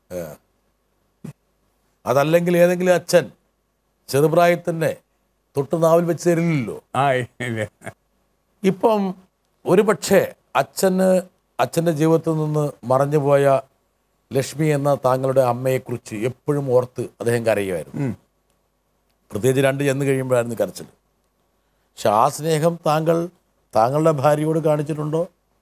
അതല്ലെങ്കിൽ ഏതെങ്കിലും അച്ഛൻ ചെറുപ്രായത്തിൽ തന്നെ തൊട്ട് നാവിൽ വെച്ച് തരില്ലല്ലോ ആ ഇല്ല. ഇപ്പം ഒരുപക്ഷെ അച്ഛന് അച്ഛൻ്റെ ജീവിതത്തിൽ നിന്ന് മറഞ്ഞുപോയ ലക്ഷ്മി എന്ന താങ്കളുടെ അമ്മയെക്കുറിച്ച് എപ്പോഴും ഓർത്ത് അദ്ദേഹം കരയുമായിരുന്നു ഉം. പ്രത്യേകിച്ച് രണ്ട് ചെന്ന് കഴിയുമ്പോഴായിരുന്നു കരച്ചിൽ പക്ഷെ ആ സ്നേഹം താങ്കൾ താങ്കളുടെ ഭാര്യയോട് കാണിച്ചിട്ടുണ്ടോ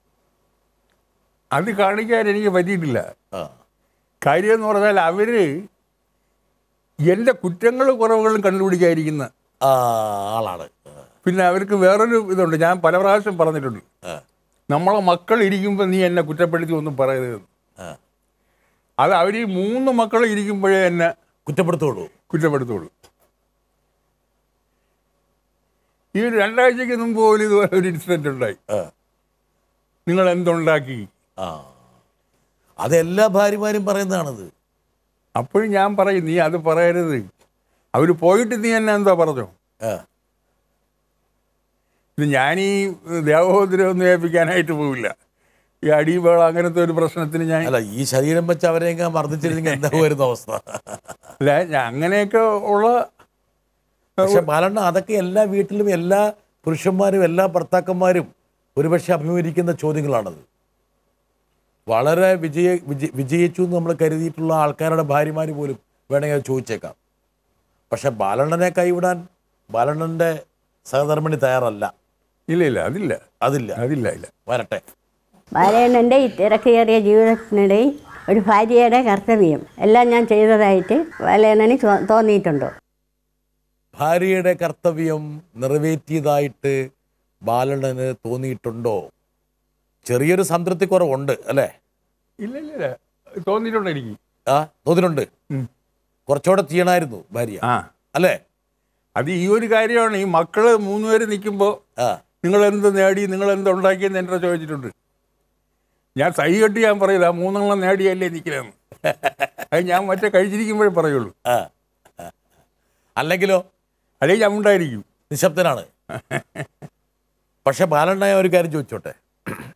അത് കാണിക്കാൻ എനിക്ക് പറ്റിയിട്ടില്ല ആ കാര്യം എന്ന് പറഞ്ഞാൽ അവര് എൻ്റെ കുറ്റങ്ങളും കുറവുകളും കണ്ടുപിടിക്കാതിരിക്കുന്ന ആ ആളാണ് പിന്നെ അവർക്ക് വേറൊരു ഇതുണ്ട് ഞാൻ പല പ്രാവശ്യം പറഞ്ഞിട്ടുണ്ട് ആ, നമ്മളെ മക്കൾ ഇരിക്കുമ്പോൾ നീ എന്നെ കുറ്റപ്പെടുത്തി ഒന്നും പറയരുത് ആ. അത് അവർ ഈ മൂന്ന് മക്കൾ ഇരിക്കുമ്പോഴേ എന്നെ കുറ്റപ്പെടുത്തുള്ളൂ കുറ്റപ്പെടുത്തുള്ളൂ ഈ ഒരു രണ്ടാഴ്ചയ്ക്ക് മുമ്പ് പോലും ഇതുപോലെ ഒരു ഇൻസിഡൻറ്റ് ഉണ്ടായി ആ നിങ്ങൾ എന്തുണ്ടാക്കി ആ അത് എല്ലാ ഭാര്യമാരും പറയുന്നതാണത് അപ്പോഴും ഞാൻ പറയും നീ അത് പറയരുത് അവർ പോയിട്ട് നീ എന്നെ എന്താ പറഞ്ഞോ ആ ഇത് ഞാനീ ദേവോദ്രം ഒന്നും ഏൽപ്പിക്കാനായിട്ട് പോവില്ല ഈ അടിവേള അങ്ങനത്തെ ഒരു പ്രശ്നത്തിന് ഞാൻ അല്ല ഈ ശരീരം വെച്ച് അവരെയൊക്കെ മർദ്ദിച്ചിരുന്നെങ്കിൽ എന്താ വരുന്ന അവസ്ഥ അല്ല ഞാൻ അങ്ങനെയൊക്കെ ഉള്ള പക്ഷെ ബാലണ്ണ അതൊക്കെ എല്ലാ വീട്ടിലും എല്ലാ പുരുഷന്മാരും എല്ലാ ഭർത്താക്കന്മാരും ഒരുപക്ഷെ അഭിമുഖീകരിക്കുന്ന ചോദ്യങ്ങളാണത് വളരെ വിജയ വിജയ വിജയിച്ചു എന്ന് നമ്മൾ കരുതിയിട്ടുള്ള ആൾക്കാരുടെ ഭാര്യമാർ പോലും വേണമെങ്കിൽ അത് ചോദിച്ചേക്കാം പക്ഷെ ബാലണ്ണനെ കൈവിടാൻ ബാലണ്ണൻ്റെ സഹധർമ്മിണി തയ്യാറല്ല ഇല്ല ഇല്ല അതില്ല അതില്ല അതില്ല ഇല്ല വരട്ടെ ബാലണ്ണൻ്റെ ഈ തിരക്കേറിയ ജീവിതത്തിനിടയിൽ ഒരു ഭാര്യയുടെ കർത്തവ്യം എല്ലാം ഞാൻ ചെയ്തതായിട്ട് ബാലണ്ണന് തോ- തോന്നിയിട്ടുണ്ടോ ഭാര്യയുടെ കർത്തവ്യം നിറവേറ്റിയതായിട്ട് ബാലണ്ണന് തോന്നിയിട്ടുണ്ടോ ചെറിയൊരു സംതൃപ്തി കുറവുണ്ട് അല്ലേ ഇല്ല ഇല്ല ഇല്ല തോന്നിയിട്ടുണ്ട് എനിക്ക് ആ തോന്നിയിട്ടുണ്ട് ഉം. കുറച്ചുകൂടെ ചെയ്യണമായിരുന്നു ഭാര്യ ആ അല്ലേ അത് ഈ ഒരു കാര്യമാണ് ഈ മക്കള് മൂന്നുപേര് നിൽക്കുമ്പോൾ ആ നിങ്ങൾ എന്ത് നേടി നിങ്ങൾ എന്ത് ഉണ്ടാക്കിയെന്ന് എൻ്റെ ചോദിച്ചിട്ടുണ്ട് ഞാൻ സൈ കെട്ടി ഞാൻ പറയില്ല ആ മൂന്നെണ്ണം നേടിയല്ലേ നിൽക്കലെന്ന് അത് ഞാൻ മറ്റേ കഴിച്ചിരിക്കുമ്പോഴേ പറയുള്ളൂ ആ ആ. അല്ലെങ്കിലോ അല്ലെങ്കിൽ ഞാൻ ഉണ്ടായിരിക്കും നിശബ്ദനാണ് പക്ഷെ ബാലണ്ണായ ഒരു കാര്യം ചോദിച്ചോട്ടെ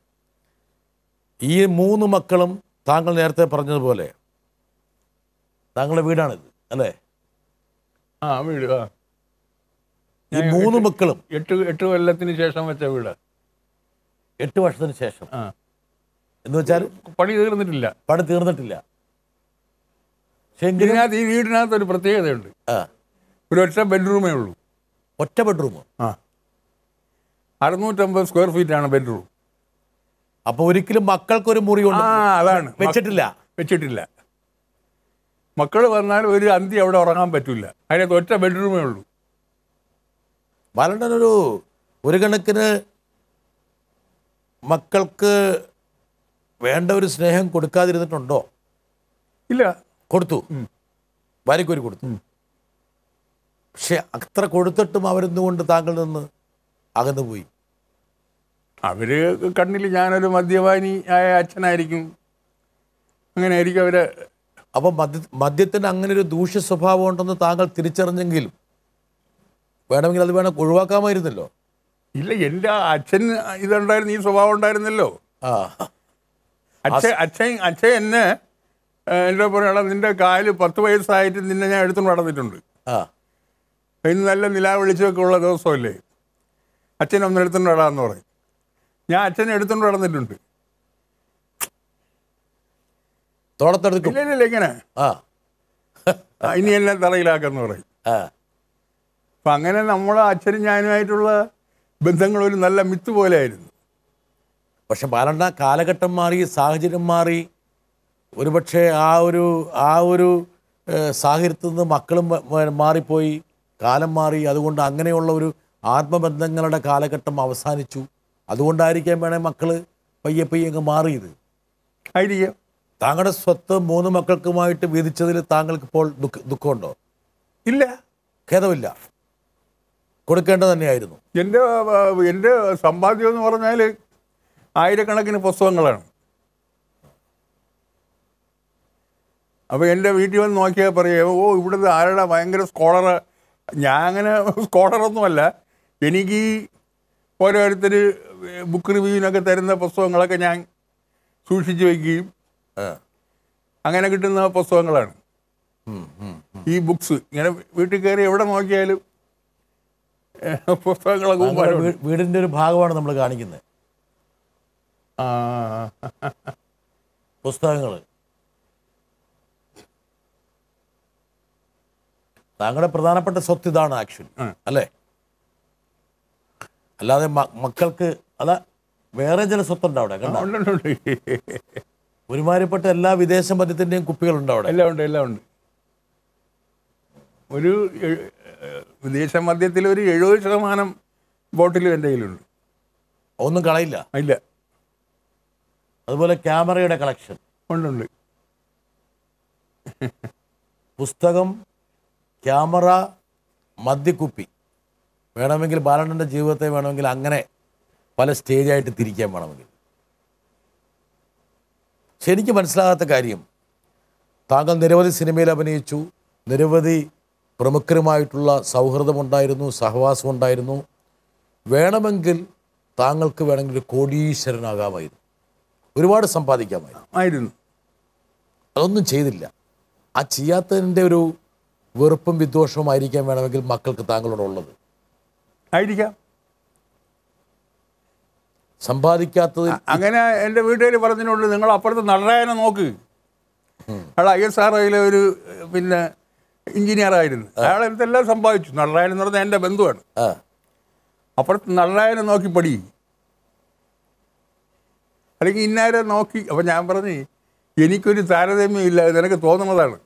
ഈ മൂന്ന് മക്കളും താങ്കൾ നേരത്തെ പറഞ്ഞതുപോലെ താങ്കളുടെ വീടാണിത് അല്ലേ ആ വീട് ആ ഈ മൂന്ന് മക്കളും എട്ട് എട്ട് കൊല്ലത്തിന് ശേഷം വെച്ച വീട് എട്ട് വർഷത്തിന് ശേഷം ആ എന്ന് വെച്ചാൽ പണി തീർന്നിട്ടില്ല പണി തീർന്നിട്ടില്ല പക്ഷെ എങ്കിലും ഇതിനകത്ത് ഈ വീടിനകത്ത് ഒരു പ്രത്യേകതയുണ്ട് ആ ഒരു ഒറ്റ ബെഡ്റൂമേ ഉള്ളൂ ഒറ്റ ബെഡ്റൂം ആ അറുന്നൂറ്റമ്പത് സ്ക്വയർ ഫീറ്റാണ് ബെഡ്റൂം അപ്പൊ ഒരിക്കലും മക്കൾക്കൊരു മുറി ആ കൊണ്ട് അതാണ് വെച്ചിട്ടില്ല വെച്ചിട്ടില്ല മക്കൾ വന്നാൽ ഒരു അന്തി അവിടെ ഉറങ്ങാൻ പറ്റില്ല അതിനകത്ത് ഒറ്റ ബെഡ്റൂമേ ഉള്ളൂ ബാലണ്ടൻ ഒരു ഒരു കണക്കിന് മക്കൾക്ക് വേണ്ട ഒരു സ്നേഹം കൊടുക്കാതിരുന്നിട്ടുണ്ടോ ഇല്ല കൊടുത്തു ഭാര്യക്കൊരു കൊടുത്തു പക്ഷെ അത്ര കൊടുത്തിട്ടും അവരെന്തുകൊണ്ട് താങ്കളിൽ നിന്ന് അകന്നു പോയി അവര് കണ്ണിൽ ഞാനൊരു മദ്യപാനി ആയ അച്ഛനായിരിക്കും അങ്ങനെ ആയിരിക്കും അവര് അപ്പം മദ്യ മദ്യത്തിന് അങ്ങനെ ഒരു ദൂഷ്യ സ്വഭാവം ഉണ്ടെന്ന് താങ്കൾ തിരിച്ചറിഞ്ഞെങ്കിലും വേണമെങ്കിൽ അത് വേണം ഒഴിവാക്കാമായിരുന്നല്ലോ ഇല്ല എൻ്റെ അച്ഛൻ ഇതുണ്ടായിരുന്നു ഈ സ്വഭാവം ഉണ്ടായിരുന്നല്ലോ ആ അച്ഛൻ അച്ഛൻ അച്ഛൻ എന്നെ ഏഹ്, എൻ്റെ പറയണ നിന്റെ കാല് പത്ത് വയസ്സായിട്ട് നിന്നെ ഞാൻ എടുത്തുകൊണ്ട് നടന്നിട്ടുണ്ട് ആ ഇന്ന് നല്ല നിലാ വെളിച്ചമൊക്കെ ഉള്ള ദിവസമല്ലേ അച്ഛൻ ഒന്ന് എടുത്തുകൊണ്ട് നടാന്ന് പറയും ഞാൻ അച്ഛനെ എടുത്തുകൊണ്ട് നടന്നിട്ടുണ്ട് തോളത്തെടുക്കും ഇല്ല ഇല്ല, ഇല്ല ഇങ്ങനെ ആ ആ, ഇനി എല്ലാം തറയിലാക്കാന്ന് പറയും ആ അപ്പം അങ്ങനെ നമ്മൾ അച്ഛനും ഞാനുമായിട്ടുള്ള ബന്ധങ്ങൾ ഒരു നല്ല മിത്ത് പോലെ ആയിരുന്നു പക്ഷെ ബാലണ്ണ കാലഘട്ടം മാറി സാഹചര്യം മാറി ഒരുപക്ഷെ ആ ഒരു ആ ഒരു ഏഹ്, സാഹചര്യത്തിൽ നിന്ന് മക്കളും മ- മ- മാറിപ്പോയി കാലം മാറി അതുകൊണ്ട് അങ്ങനെയുള്ള ഒരു ആത്മബന്ധങ്ങളുടെ കാലഘട്ടം അവസാനിച്ചു അതുകൊണ്ടായിരിക്കാം വേണേൽ മക്കള് പയ്യെ പയ്യെ അങ്ങ് മാറിയത് ആയിരിക്കാം താങ്കളുടെ സ്വത്ത് മൂന്ന് മക്കൾക്കുമായിട്ട് വീതിച്ചതിൽ താങ്കൾക്ക് ഇപ്പോൾ ദുഃഖ ദുഃഖമുണ്ടോ ഇല്ല ഖേദമില്ല കൊടുക്കേണ്ടത് തന്നെയായിരുന്നു എൻ്റെ ആ, എൻ്റെ സമ്പാദ്യം എന്ന് പറഞ്ഞാൽ ആയിരക്കണക്കിന് പുസ്തകങ്ങളാണ് അപ്പോൾ എൻ്റെ വീട്ടിൽ വന്ന് നോക്കിയാൽ പറയാം ഓ ഇവിടുത്തെ ആരുടെ ഭയങ്കര സ്കോളർ ഞാൻ അങ്ങനെ സ്കോളറൊന്നുമല്ല എനിക്ക് ഈ ഓരോരുത്തർ ബുക്ക് റിവ്യൂവിനൊക്കെ തരുന്ന പുസ്തകങ്ങളൊക്കെ ഞാൻ സൂക്ഷിച്ചു വയ്ക്കുകയും ആ. അങ്ങനെ കിട്ടുന്ന പുസ്തകങ്ങളാണ് ഉം, ഉം. ഈ ബുക്സ് ഇങ്ങനെ വീട്ടിൽ കയറി എവിടെ നോക്കിയാലും ഏഹ്, പുസ്തകങ്ങളൊക്കെ താങ്കളുടെ ഒരുപാടുണ്ട്. വീ- വീടിന്റെ ഒരു ഭാഗമാണ് നമ്മൾ കാണിക്കുന്നത് ആ പുസ്തകങ്ങൾ താങ്കളുടെ പ്രധാനപ്പെട്ട സ്വത്ത് ഇതാണ് ആക്ച്വലി ഉം. അല്ലേ അല്ലാതെ മ- മക്കൾക്ക് അതാ വേറെ ചില സ്വത്തുണ്ട് അവിടെ കണ്ട ഉണ്ട്, ഉണ്ട്, ഉണ്ട്. ഒരുമാതിരിപ്പെട്ട എല്ലാ വിദേശ മദ്യത്തിന്റെയും കുപ്പികളുണ്ട് അവിടെ എല്ലാം ഉണ്ട് എല്ലാം ഉണ്ട് ഒരു എ- ഏഹ് വിദേശ മദ്യത്തിൽ ഒരു എഴുപത് ശതമാനം ബോട്ടിലും എൻ്റെ കയ്യിലുണ്ട് ഒന്നും കളയില്ല ഇല്ല അതുപോലെ ക്യാമറയുടെ കളക്ഷൻ ഉണ്ടുണ്ട് പുസ്തകം ക്യാമറ മദ്യക്കുപ്പി വേണമെങ്കിൽ ബാലണ്ണൻ്റെ ജീവിതത്തെ വേണമെങ്കിൽ അങ്ങനെ പല സ്റ്റേജായിട്ട് തിരിക്കാൻ വേണമെങ്കിൽ പക്ഷെ എനിക്ക് മനസ്സിലാകാത്ത കാര്യം താങ്കൾ നിരവധി സിനിമയിൽ അഭിനയിച്ചു നിരവധി പ്രമുഖരുമായിട്ടുള്ള സൗഹൃദമുണ്ടായിരുന്നു സഹവാസമുണ്ടായിരുന്നു വേണമെങ്കിൽ താങ്കൾക്ക് വേണമെങ്കിൽ ഒരു കോടീശ്വരനാകാമായിരുന്നു ഒരുപാട് സമ്പാദിക്കാമായിരുന്നു ആയിരുന്നു അതൊന്നും ചെയ്തില്ല ആ ചെയ്യാത്തതിൻ്റെ ഒരു വെറുപ്പും വിദ്വേഷവും ആയിരിക്കാൻ വേണമെങ്കിൽ മക്കൾക്ക് താങ്കളോടുള്ളത് ആയിരിക്കാം സമ്പാദിക്കാത്തതിൽ അങ്ങനെ എൻ്റെ വീട്ടുകാർ പറഞ്ഞതിനോട് നിങ്ങൾ അപ്പുറത്ത് നടരായനെ നോക്ക് അയാൾ ഐ എസ് ആർ ഐയിലെ ഒരു ഏഹ്, പിന്നെ എഞ്ചിനീയർ ആയിരുന്നു അയാൾ എന്തെല്ലാം സമ്പാദിച്ചു നടരായൻ എന്ന് പറഞ്ഞാൽ എൻ്റെ ബന്ധുവാണ് ആ അപ്പുറത്ത് നടരായനെ നോക്കി പടി അല്ലെങ്കിൽ ഇന്നാരെ നോക്കി അപ്പം ഞാൻ പറഞ്ഞു എനിക്കൊരു താരതമ്യം ഇല്ല ഇത് നിനക്ക് തോന്നുന്നതാണ്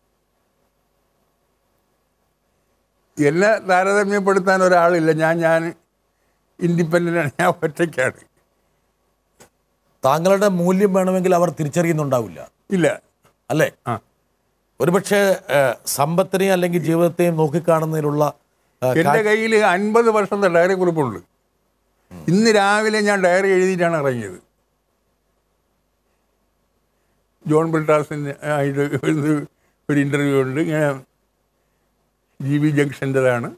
എന്നെ താരതമ്യപ്പെടുത്താൻ ഒരാളില്ല ഞാൻ ഞാൻ ഇൻഡിപെൻഡൻ്റാണ് ഞാൻ ഒറ്റയ്ക്കാണ് താങ്കളുടെ മൂല്യം വേണമെങ്കിൽ അവർ തിരിച്ചറിയുന്നുണ്ടാവില്ല ഇല്ല അല്ലേ ആ ഒരുപക്ഷെ ഏഹ്, സമ്പത്തിനെയും അല്ലെങ്കിൽ ജീവിതത്തെയും നോക്കിക്കാണുന്നതിലുള്ള ഏഹ്, എൻ്റെ കയ്യിൽ അൻപത് വർഷത്തെ ഡയറി കുറിപ്പുണ്ട് ഇന്ന് രാവിലെ ഞാൻ ഡയറി എഴുതിയിട്ടാണ് ഇറങ്ങിയത് ജോൺ ബ്രിട്ടാസിന് ആയിട്ട് ഒരു ഒരു ഇൻ്റർവ്യൂ ഉണ്ട് ഇങ്ങനെ ജി ബി ജംഗ്ഷൻ്റെതാണ്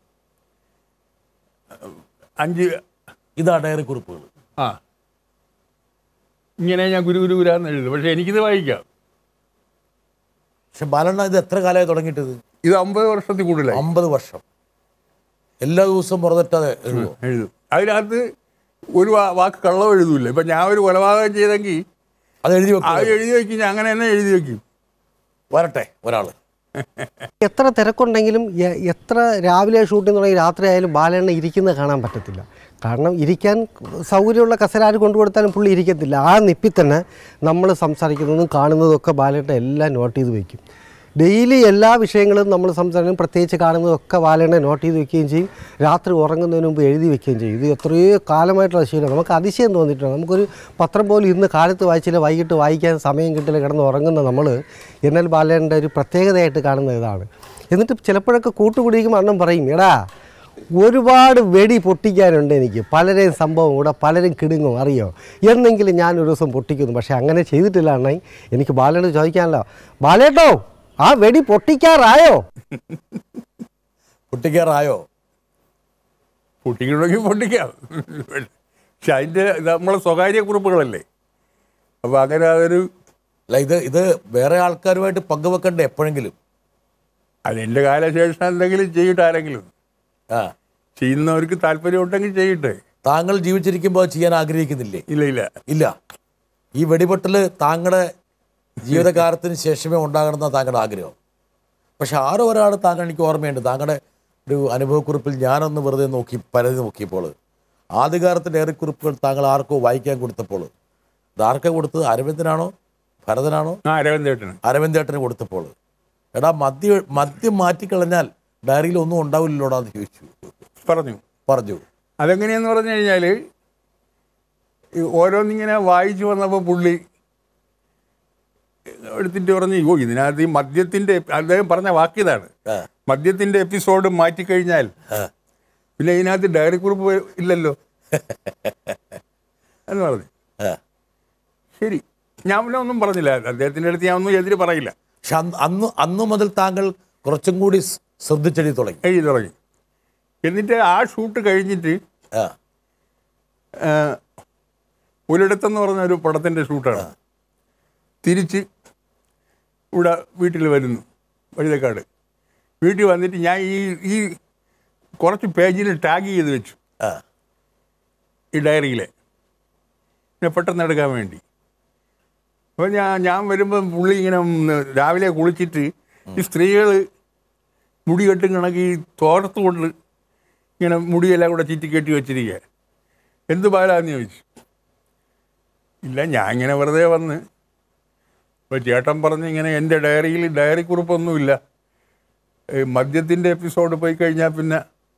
അഞ്ച് ഇതാ ഡയറി കുറിപ്പുകൾ ആ ഇങ്ങനെ ഞാൻ ഗുരു ഗുരു ഗുരാന്ന് എഴുതും പക്ഷേ എനിക്കിത് വായിക്കാം പക്ഷെ ബാലണ്ണ ഇത് എത്ര കാലമായി തുടങ്ങിയിട്ടത് ഇത് അമ്പത് വർഷത്തിൽ കൂടുതലായി അമ്പത് വർഷം എല്ലാ ദിവസവും പുറത്തിട്ടത് എഴുതുമോ എഴുതും അതിനകത്ത് ഒരു വാ- വാക്ക് കള്ളം എഴുതൂല ഇപ്പം ഞാൻ ഒരു കൊലപാതകം ചെയ്തെങ്കിൽ അത് എഴുതി അത് വെക്കും എഴുതി വയ്ക്കും ഞാൻ അങ്ങനെ തന്നെ എഴുതി വയ്ക്കും വരട്ടെ ഒരാള് എത്ര തിരക്കുണ്ടെങ്കിലും എ- എത്ര രാവിലെ ഷൂട്ടിംഗ് തുടങ്ങി രാത്രി ആയാലും ബാലണ്ണ ഇരിക്കുന്നത് കാണാൻ പറ്റത്തില്ല കാരണം ഇരിക്കാൻ സൗകര്യമുള്ള കസേര ആര് കൊണ്ടുകൊടുത്താലും പുള്ളി ഇരിക്കത്തില്ല ആ നിപ്പിൽ തന്നെ നമ്മൾ സംസാരിക്കുന്നതും കാണുന്നതും ഒക്കെ ബാലേട്ട എല്ലാം നോട്ട് ചെയ്ത് വയ്ക്കും ഡെയിലി എല്ലാ വിഷയങ്ങളും നമ്മൾ സംസാരിക്കും പ്രത്യേകിച്ച് കാണുന്നതൊക്കെ ബാലേണ്ണ നോട്ട് ചെയ്ത് വെക്കുകയും ചെയ്യും രാത്രി ഉറങ്ങുന്നതിന് മുമ്പ് എഴുതി വെക്കുകയും ചെയ്യും ഇത് എത്രയോ കാലമായിട്ടുള്ള ശീലം നമുക്ക് അതിശയം തോന്നിയിട്ടുണ്ട് നമുക്കൊരു പത്രം പോലും ഇന്ന് കാലത്ത് വായിച്ചില്ല വൈകിട്ട് വായിക്കാൻ സമയം കിട്ടില്ല കിടന്ന് ഉറങ്ങുന്ന നമ്മൾ എന്നാൽ ബാലേൻ്റെ ഒരു പ്രത്യേകതയായിട്ട് കാണുന്ന ഇതാണ് എന്നിട്ട് ചിലപ്പോഴൊക്കെ കൂട്ടുകൂടിയിരിക്കുമ്പോൾ അണ്ണം പറയും എടാ ഒരുപാട് വെടി പൊട്ടിക്കാനുണ്ട് എനിക്ക് പലരെയും സംഭവം കൂടെ പലരും കിടുങ്ങും അറിയോ എന്നെങ്കിലും ഞാൻ ഒരു ദിവസം പൊട്ടിക്കുന്നു പക്ഷേ അങ്ങനെ ചെയ്തിട്ടില്ല അണ്ണൻ എനിക്ക് ബാലേട്ടോട് ചോദിക്കാനല്ലോ ബാലേട്ടോ ആ വെടി പൊട്ടിക്കാറായോ കുട്ടിക്കാറായോ പൊട്ടിക്കണമെങ്കിൽ പൊട്ടിക്കാം പക്ഷെ അതിൻ്റെ നമ്മളെ സ്വകാര്യ കുറിപ്പുകളല്ലേ അപ്പോൾ അങ്ങനെ അതൊരു അല്ല ഇത് ഇത് വേറെ ആൾക്കാരുമായിട്ട് പങ്കുവെക്കണ്ടേ എപ്പോഴെങ്കിലും അതെൻ്റെ കാലശേഷം എന്തെങ്കിലും ചെയ്യട്ടെ ആരെങ്കിലും ആ ചെയ്യുന്നവർക്ക് താല്പര്യം ഉണ്ടെങ്കിൽ ചെയ്യട്ടെ താങ്കൾ ജീവിച്ചിരിക്കുമ്പോൾ അത് ചെയ്യാൻ ആഗ്രഹിക്കുന്നില്ലേ ഇല്ല ഇല്ല ഇല്ല ഈ വെടിപൊട്ടൽ താങ്കളുടെ ജീവിതകാലത്തിന് ശേഷമേ ഉണ്ടാകണമെന്ന താങ്കളുടെ ആഗ്രഹം പക്ഷെ ആരോ ഒരാൾ താങ്കൾ എനിക്ക് ഓർമ്മയുണ്ട് താങ്കളുടെ ഒരു അനുഭവക്കുറിപ്പിൽ ഞാനൊന്ന് വെറുതെ നോക്കി പരതി നോക്കിയപ്പോൾ ആദ്യകാലത്തെ ഡയറിക്കുറിപ്പുകൾ താങ്കൾ ആർക്കോ വായിക്കാൻ കൊടുത്തപ്പോൾ ഇത് ആർക്കാ കൊടുത്തത് അരവിന്ദനാണോ ഭരതനാണോ ആ അരവിന്ദേട്ടന് അരവിന്ദേട്ടന് കൊടുത്തപ്പോൾ എടാ മദ്യ മദ്യം മാറ്റിക്കളഞ്ഞാൽ ഡയറിയിൽ ഒന്നും ഉണ്ടാവില്ലല്ലോടാ എന്ന് ചോദിച്ചു പറഞ്ഞു പറഞ്ഞു അതെങ്ങനെയെന്ന് പറഞ്ഞു കഴിഞ്ഞാൽ ഓരോന്നിങ്ങനെ വായിച്ചു വന്നപ്പോൾ പുള്ളി എടുത്തിട്ട് പറഞ്ഞു ഓ ഇതിനകത്ത് ഈ മദ്യത്തിൻ്റെ അദ്ദേഹം പറഞ്ഞ വാക്കിയതാണ് ആ. മദ്യത്തിൻ്റെ എപ്പിസോഡ് മാറ്റിക്കഴിഞ്ഞാൽ പിന്നെ ഇതിനകത്ത് ഡയറി കുറിപ്പ് ഇല്ലല്ലോ എന്ന് പറഞ്ഞു ആ. ശരി ഞാൻ പിന്നെ ഒന്നും പറഞ്ഞില്ല അദ്ദേഹത്തിൻ്റെ അടുത്ത് ഞാൻ ഒന്നും എതിര് പറയില്ല പക്ഷെ അന്ന് അന്ന് അന്നു മുതൽ താങ്കൾ കുറച്ചും കൂടി സ് ശ്രദ്ധിച്ചെഴുതി തുടങ്ങി എഴുതി തുടങ്ങി എന്നിട്ട് ആ ഷൂട്ട് കഴിഞ്ഞിട്ട് ആ ആ, ഒരിടത്തെന്ന് പറഞ്ഞ ഒരു പടത്തിൻ്റെ ഷൂട്ടാണ് തിരിച്ച് ഇവിടെ വീട്ടിൽ വരുന്നു വഴുതക്കാട് വീട്ടിൽ വന്നിട്ട് ഞാൻ ഈ ഈ കുറച്ച് പേജിൽ ടാഗ് ചെയ്ത് വെച്ചു ആ ഈ ഡയറിയിൽ പിന്നെ പെട്ടെന്ന് എടുക്കാൻ വേണ്ടി അപ്പോൾ ഞാൻ ഞാൻ വരുമ്പം പുള്ളി ഇങ്ങനെ ഉം രാവിലെ കുളിച്ചിട്ട് ഈ സ്ത്രീകൾ മുടി കെട്ടും കണക്ക് ഈ തോർത്ത് കൊണ്ട് ഇങ്ങനെ മുടിയെല്ലാം കൂടെ ചുറ്റി കെട്ടി വെച്ചിരിക്കുക എന്ത് പാലാന്ന് ചോദിച്ചു ഇല്ല ഞാൻ ഇങ്ങനെ വെറുതെ വന്ന് അപ്പോൾ ചേട്ടൻ പറഞ്ഞ് ഇങ്ങനെ എൻ്റെ ഡയറിയിൽ ഡയറി കുറിപ്പൊന്നുമില്ല ഈ മദ്യത്തിൻ്റെ എപ്പിസോഡ് പോയി കഴിഞ്ഞാൽ പിന്നെ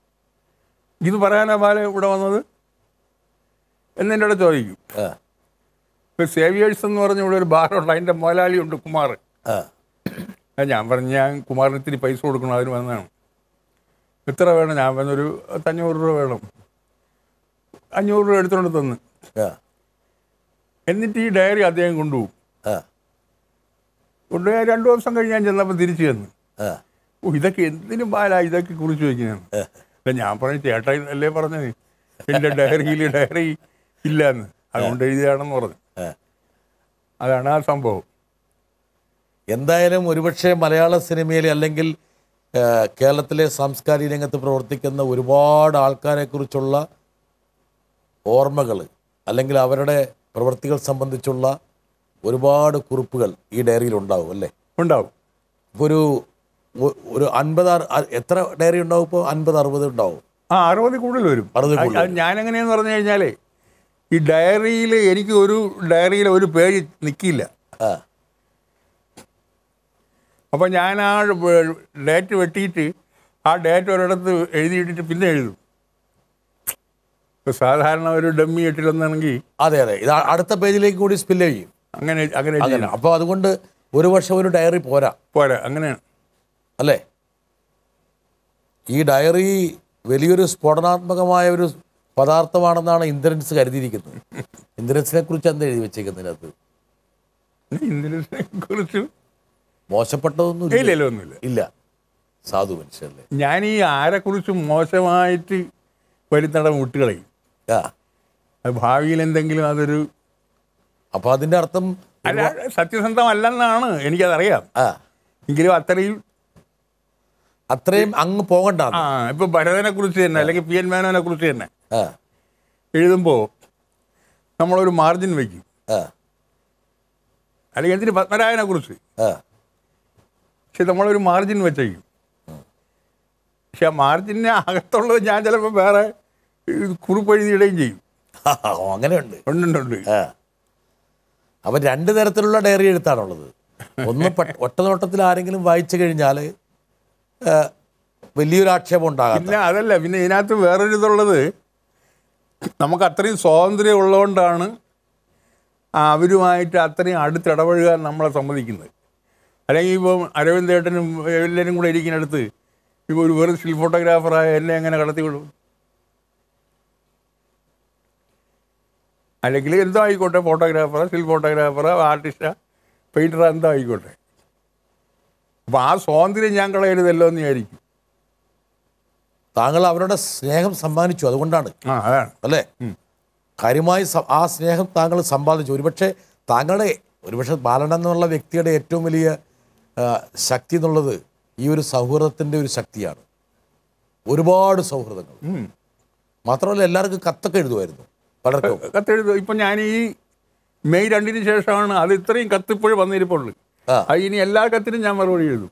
ഇത് പറയാനാ ബാല ഇവിടെ വന്നത് എന്നെൻ്റെ അവിടെ ചോദിക്കും ആ ഇപ്പോൾ സേവിയേഴ്സ് എന്ന് പറഞ്ഞ ഇവിടെ ഒരു ബാറുണ്ട് അതിൻ്റെ മുതലാളിയുണ്ട് കുമാർ ആ ആ ഞാൻ പറഞ്ഞു ഞാൻ കുമാറിന് ഇത്തിരി പൈസ കൊടുക്കണം അതിന് വന്നതാണ് എത്ര വേണം ഞാൻ പറഞ്ഞൊരു അഞ്ഞൂറ് രൂപ വേണം അഞ്ഞൂറ് രൂപ എടുത്തുകൊണ്ട് തന്ന് ആ എന്നിട്ട് ഈ ഡയറി അദ്ദേഹം കൊണ്ടുപോകും ആ കൊണ്ടുപോയി രണ്ട് ദിവസം കഴിഞ്ഞ് ഞാൻ ചെന്നപ്പോൾ തിരിച്ചു ചെന്ന് ആ ഓ ഇതൊക്കെ എന്തിനും പാലാ ഇതൊക്കെ കുറിച്ച് വയ്ക്കുന്നതാണ് അല്ല ഞാൻ പറഞ്ഞു ചേട്ടാ അല്ലേ പറഞ്ഞത് എൻ്റെ ഡയറിയിൽ ഡയറി ഇല്ലയെന്ന് അതുകൊണ്ട് എഴുതിയാണെന്ന് പറഞ്ഞു ആ. അതാണ് ആ സംഭവം എന്തായാലും ഒരുപക്ഷെ മലയാള സിനിമയിൽ അല്ലെങ്കിൽ ആ, കേരളത്തിലെ സാംസ്കാരിക രംഗത്ത് പ്രവർത്തിക്കുന്ന ഒരുപാട് ആൾക്കാരെക്കുറിച്ചുള്ള ഓർമ്മകൾ അല്ലെങ്കിൽ അവരുടെ പ്രവൃത്തികൾ സംബന്ധിച്ചുള്ള ഒരുപാട് കുറിപ്പുകൾ ഈ ഡയറിയിൽ ഉണ്ടാവും അല്ലേ ഉണ്ടാവും ഇപ്പോൾ ഒരു ഒ- ഒരു അൻപത് അറു- അ- എത്ര ഡയറി ഉണ്ടാവും ഇപ്പോൾ അൻപത് അറുപത് ഉണ്ടാവും ആ അറുപത് കൂടുതൽ വരും അറുപത് കൂടുതൽ അത് ഞാനെങ്ങനെയെന്ന് പറഞ്ഞു കഴിഞ്ഞാലേ ഈ ഡയറിയിൽ എനിക്ക് ഒരു ഡയറിയിൽ ഒരു പേജ് നിൽക്കില്ല ആ അപ്പോൾ ഞാൻ ആ ഡേറ്റ് വെട്ടിയിട്ട് ആ ഡേറ്റ് ഒരിടത്ത് എഴുതിയിട്ടിട്ട് പിന്നെ എഴുതും ഇപ്പോൾ സാധാരണ ഒരു ഡമ്മി എട്ടിലൊന്നാണെങ്കിൽ അതെ അതെ ഇത് അ- അടുത്ത പേജിലേക്ക് കൂടി സ്പില്ല് ചെയ്യും അങ്ങനെ അങ്ങനെ അങ്ങനെ ചെയ്യണം അപ്പോൾ അതുകൊണ്ട് ഒരു വർഷം ഒരു ഡയറി പോരാ പോരാ അങ്ങനെയാണ് അല്ലേ ഈ ഡയറി വലിയൊരു സ്ഫോടനാത്മകമായ ഒരു പദാർത്ഥമാണെന്നാണ് ഇന്ദ്രൻസ് കരുതിയിരിക്കുന്നത് ഇന്ദ്രൻസിനെ കുറിച്ച് എന്താ എഴുതി വെച്ചേക്കുന്നതിനകത്ത് ഇന്ത്യനെ കുറിച്ച് മോശപ്പെട്ടതൊന്നും ഇല്ല ഇല്ല ഒന്നുമില്ല ഇല്ല സാധു മനുഷ്യല്ലേ ഞാൻ ഈ ആരെക്കുറിച്ചും മോശമായിട്ട് വരുന്നിടം വിട്ടുകളയും ആ അത് ഭാവിയിൽ എന്തെങ്കിലും അതൊരു അപ്പോൾ അതിൻ്റെ അർത്ഥം അല്ല സത്യസന്ധമല്ലെന്നാണ് എനിക്കതറിയാം ആ എങ്കിലും അത്രയും അത്രയും അങ്ങ് പോകണ്ട ആ ഇപ്പൊ ഭരതനെ കുറിച്ച് തന്നെ അല്ലെങ്കിൽ പി എൻ മേനോനെ കുറിച്ച് തന്നെ ആ എഴുതുമ്പോൾ നമ്മളൊരു മാർജിൻ വയ്ക്കും ആ അല്ലെങ്കിൽ എന്തിന് പത്മരാജനെ കുറിച്ച് ആ പക്ഷെ നമ്മളൊരു മാർജിൻ വെച്ചേക്കും പക്ഷെ ആ മാർജിന് അകത്തുള്ളത് ഞാൻ ചിലപ്പോൾ വേറെ ഇത് കുറിപ്പ് എഴുതിയിടുകയും ചെയ്യും ഓ, അങ്ങനെയുണ്ട് ഉണ്ടുണ്ടുണ്ട് ആ അപ്പം രണ്ട് തരത്തിലുള്ള ഡയറി എഴുത്താണുള്ളത് ഒന്ന് പെ- ഒറ്റ നോട്ടത്തിൽ ആരെങ്കിലും വായിച്ചു കഴിഞ്ഞാൽ വലിയൊരു ആക്ഷേപം ഉണ്ടാകാം പിന്നെ അതല്ല പിന്നെ ഇതിനകത്ത് വേറൊരു ഇതുള്ളത് നമുക്ക് അത്രയും സ്വാതന്ത്ര്യം ഉള്ളതുകൊണ്ടാണ് ആ അവരുമായിട്ട് അത്രയും അടുത്തിടപഴകാൻ നമ്മളെ സമ്മതിക്കുന്നത് അല്ലെങ്കിൽ ഇപ്പം അരവിന്ദേട്ടനും എല്ലാവരും കൂടെ ഇരിക്കുന്നിടത്ത് ഇപ്പോൾ ഒരു വെറും സ്റ്റിൽ ഫോട്ടോഗ്രാഫറായ എന്നെ എങ്ങനെ കടത്തി വിടും അല്ലെങ്കിൽ എന്തോ ആയിക്കോട്ടെ ഫോട്ടോഗ്രാഫറോ സ്റ്റിൽ ഫോട്ടോഗ്രാഫറോ ആർട്ടിസ്റ്റാ പെയിൻറ്ററോ എന്തോ ആയിക്കോട്ടെ അപ്പോൾ ആ സ്വാതന്ത്ര്യം ഞാൻ കളയരുതല്ലോ എന്ന് വിചാരിക്കും താങ്കൾ അവരുടെ സ്നേഹം സമ്മാനിച്ചു അതുകൊണ്ടാണ് ആ അതാണ് അല്ലേ കാര്യമായി സ- ആ സ്നേഹം താങ്കൾ സമ്പാദിച്ചു ഒരുപക്ഷെ താങ്കളുടെ ഒരുപക്ഷെ ബാലൻ എന്നുള്ള വ്യക്തിയുടെ ഏറ്റവും വലിയ ആ, ശക്തി എന്നുള്ളത് ഈ ഒരു സൗഹൃദത്തിൻ്റെ ഒരു ശക്തിയാണ് ഒരുപാട് സൗഹൃദങ്ങൾ മാത്രമല്ല എല്ലാവർക്കും കത്തൊക്കെ എഴുതുമായിരുന്നു പലർക്കും കത്തെഴുതും ഇപ്പം ഞാൻ ഈ മെയ് രണ്ടിന് ശേഷമാണ് അത് ഇത്രയും കത്തിപ്പോഴും വന്നിരിപ്പുള്ളൂ ആ. അത് ഇനി എല്ലാ കത്തിനും ഞാൻ മറുപടി എഴുതും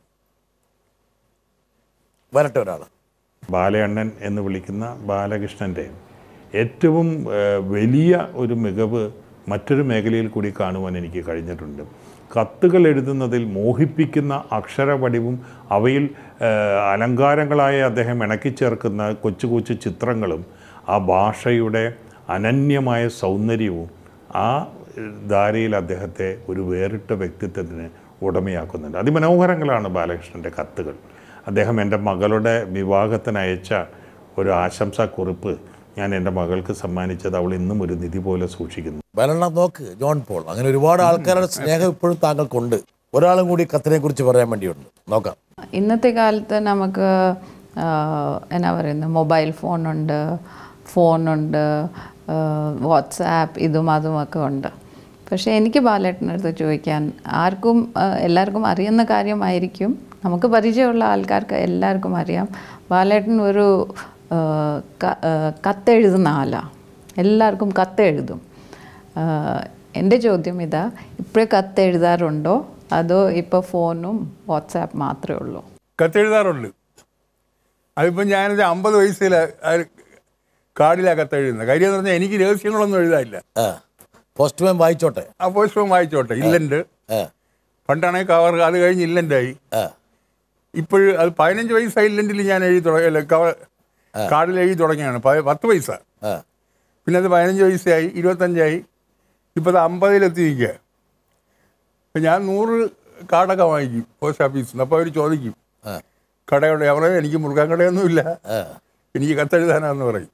വരട്ടെ ഒരാൾ ബാലയണ്ണൻ എന്ന് വിളിക്കുന്ന ബാലകൃഷ്ണൻ്റെ ഏറ്റവും ഏഹ്, വലിയ ഒരു മികവ് മറ്റൊരു മേഖലയിൽ കൂടി കാണുവാൻ എനിക്ക് കഴിഞ്ഞിട്ടുണ്ട് കത്തുകൾ എഴുതുന്നതിൽ മോഹിപ്പിക്കുന്ന അക്ഷരവടിവും അവയിൽ ഏഹ്, അലങ്കാരങ്ങളായ അദ്ദേഹം ഇണക്കിച്ചേർക്കുന്ന കൊച്ചു കൊച്ചു ചിത്രങ്ങളും ആ ഭാഷയുടെ അനന്യമായ സൗന്ദര്യവും ആ ഏഹ്, ധാരയിൽ അദ്ദേഹത്തെ ഒരു വേറിട്ട വ്യക്തിത്വത്തിന് ഉടമയാക്കുന്നുണ്ട് അതിമനോഹരങ്ങളാണ് ബാലകൃഷ്ണൻ്റെ കത്തുകൾ അദ്ദേഹം എൻ്റെ മകളുടെ വിവാഹത്തിന് അയച്ച ഒരു ആശംസാക്കുറിപ്പ് ഞാൻ എൻ്റെ മകൾക്ക് സമ്മാനിച്ചത് അവൾ ഇന്നും ഒരു നിധി പോലെ സൂക്ഷിക്കുന്നു ബാലണ്ണ നോക്ക് ജോൺ പോൾ അങ്ങനെ ഒരുപാട് ആൾക്കാരുടെ സ്നേഹം ഇപ്പോഴും താങ്കൾക്കുണ്ട് ഒരാളും കൂടി കത്തിനെ കുറിച്ച് പറയാൻ വേണ്ടിയുണ്ട് നോക്കാം ഇന്നത്തെ കാലത്ത് നമുക്ക് ആ, എന്നാ പറയുന്നത് മൊബൈൽ ഫോണുണ്ട് ഫോണുണ്ട് വാട്സാപ്പ് ഇതും അതുമൊക്കെ ഉണ്ട് പക്ഷേ എനിക്ക് ബാലേട്ടനടുത്ത് ചോദിക്കാൻ ആർക്കും ആ, എല്ലാവർക്കും അറിയുന്ന കാര്യമായിരിക്കും നമുക്ക് പരിചയമുള്ള ആൾക്കാർക്ക് എല്ലാവർക്കും അറിയാം ബാലേട്ടൻ ഒരു ആ, ക- ആ, കത്തെഴുതുന്ന ആളാണ് എല്ലാവർക്കും കത്തെഴുതും ആ, എൻ്റെ ചോദ്യം ഇതാ ഇപ്പോഴേ കത്തെഴുതാറുണ്ടോ അതോ ഇപ്പോൾ ഫോണും വാട്സാപ്പ് മാത്രമേ ഉള്ളൂ കത്തെഴുതാറുണ്ട് അതിപ്പം ഞാനൊരു അമ്പത് വയസ്സിൽ കാർഡിലാണ് കത്തെഴുതുന്നത് കാര്യം എന്ന് പറഞ്ഞാൽ എനിക്ക് രഹസ്യങ്ങളൊന്നും എഴുതാനില്ല ആ പോസ്റ്റ്മാൻ വായിച്ചോട്ടെ ആ പോസ്റ്റ്മാൻ വായിച്ചോട്ടെ ഇല്ലൻ്റ് ആ പണ്ടാണെങ്കിൽ കവർ അത് കഴിഞ്ഞ് ഇല്ലൻ്റായി ആ ഇപ്പോഴും അത് പതിനഞ്ച് വയസ്സായി ഇല്ലൻ്റിൽ ഞാൻ എഴുതി തുടങ്ങി കവർ കാർഡിൽ എഴുതി തുടങ്ങിയാണ് പ- പത്ത് പൈസ ആ പിന്നെ അത് പതിനഞ്ച് വയസ്സായി ഇരുപത്തഞ്ചായി ഇപ്പോൾ അത് അമ്പതിലെത്തി നിൽക്കുക അപ്പം ഞാൻ നൂറ് കാർഡൊക്കെ വാങ്ങിക്കും പോസ്റ്റ് ഓഫീസിൽ നിന്ന് അപ്പോൾ അവർ ചോദിക്കും ആ കടയുടെ അവരെ എനിക്ക് മുറുക്കാൻ കടയൊന്നുമില്ല ആ എനിക്ക് കത്തെഴുതാനാന്ന് പറയും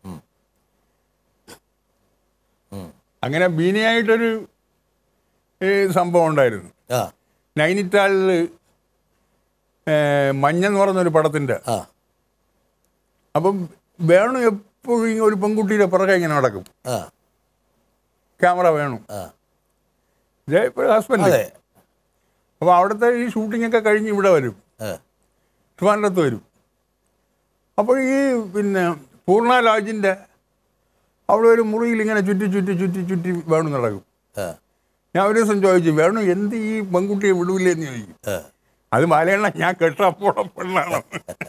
അങ്ങനെ ബീനയായിട്ടൊരു ഏ, സംഭവം ഉണ്ടായിരുന്നു ആ നൈനിറ്റാളിൽ മഞ്ഞെന്ന് പറഞ്ഞൊരു പടത്തിൻ്റെ ആ അപ്പം വേണു എപ്പോഴും ഇങ്ങനെ ഒരു പെൺകുട്ടിയുടെ പുറകെ ഇങ്ങനെ നടക്കും ആ ക്യാമറ വേണം ആ ഇതേ ഇപ്പോൾ ഹസ്ബൻഡ് അതെ അപ്പോൾ അവിടുത്തെ ഈ ഷൂട്ടിങ്ങൊക്കെ കഴിഞ്ഞ് ഇവിടെ വരും ആ ട്രിവാൻഡ്രത്ത് വരും അപ്പോൾ ഈ പിന്നെ പൂർണ്ണ ലോഡ്ജിൻ്റെ അവിടെ ഒരു മുറിയിൽ ഇങ്ങനെ ചുറ്റി ചുറ്റി ചുറ്റി ചുറ്റി വേണു നടക്കും ആ ഞാൻ ഒരു ദിവസം ചോദിച്ചു വേണു എന്ത് ഈ പെൺകുട്ടിയെ വിടൂലേ എന്ന് ചോദിക്കും ആ അത് മലയണ്ണ ഞാൻ കെട്ടപ്പോളം പെണ്ണാണ്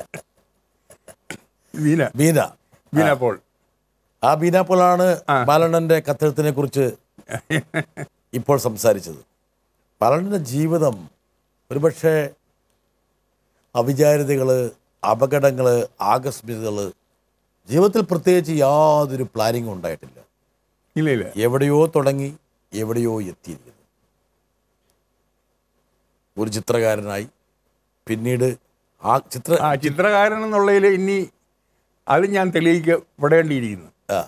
വീന ബീന വീന പോൾ ആ ബീന പോളാണ് ബാലണ്ണന്റെ കത്തെഴുത്തിനെ കുറിച്ച് ഇപ്പോൾ സംസാരിച്ചത് ബാലണ്ണന്റെ ജീവിതം ഒരുപക്ഷെ അവിചാരിതകൾ അപകടങ്ങൾ ആകസ്മികതകൾ ജീവിതത്തിൽ പ്രത്യേകിച്ച് യാതൊരു പ്ലാനിങ്ങും ഉണ്ടായിട്ടില്ല ഇല്ല ഇല്ല എവിടെയോ തുടങ്ങി എവിടെയോ എത്തിയിരിക്കുന്നു ഒരു ചിത്രകാരനായി പിന്നീട് ആ ചിത്ര ആ ചിത്രകാരൻ എന്നുള്ളതിൽ ഇനി അത് ഞാൻ തെളിയിക്കപ്പെടേണ്ടിയിരിക്കുന്നു ആ,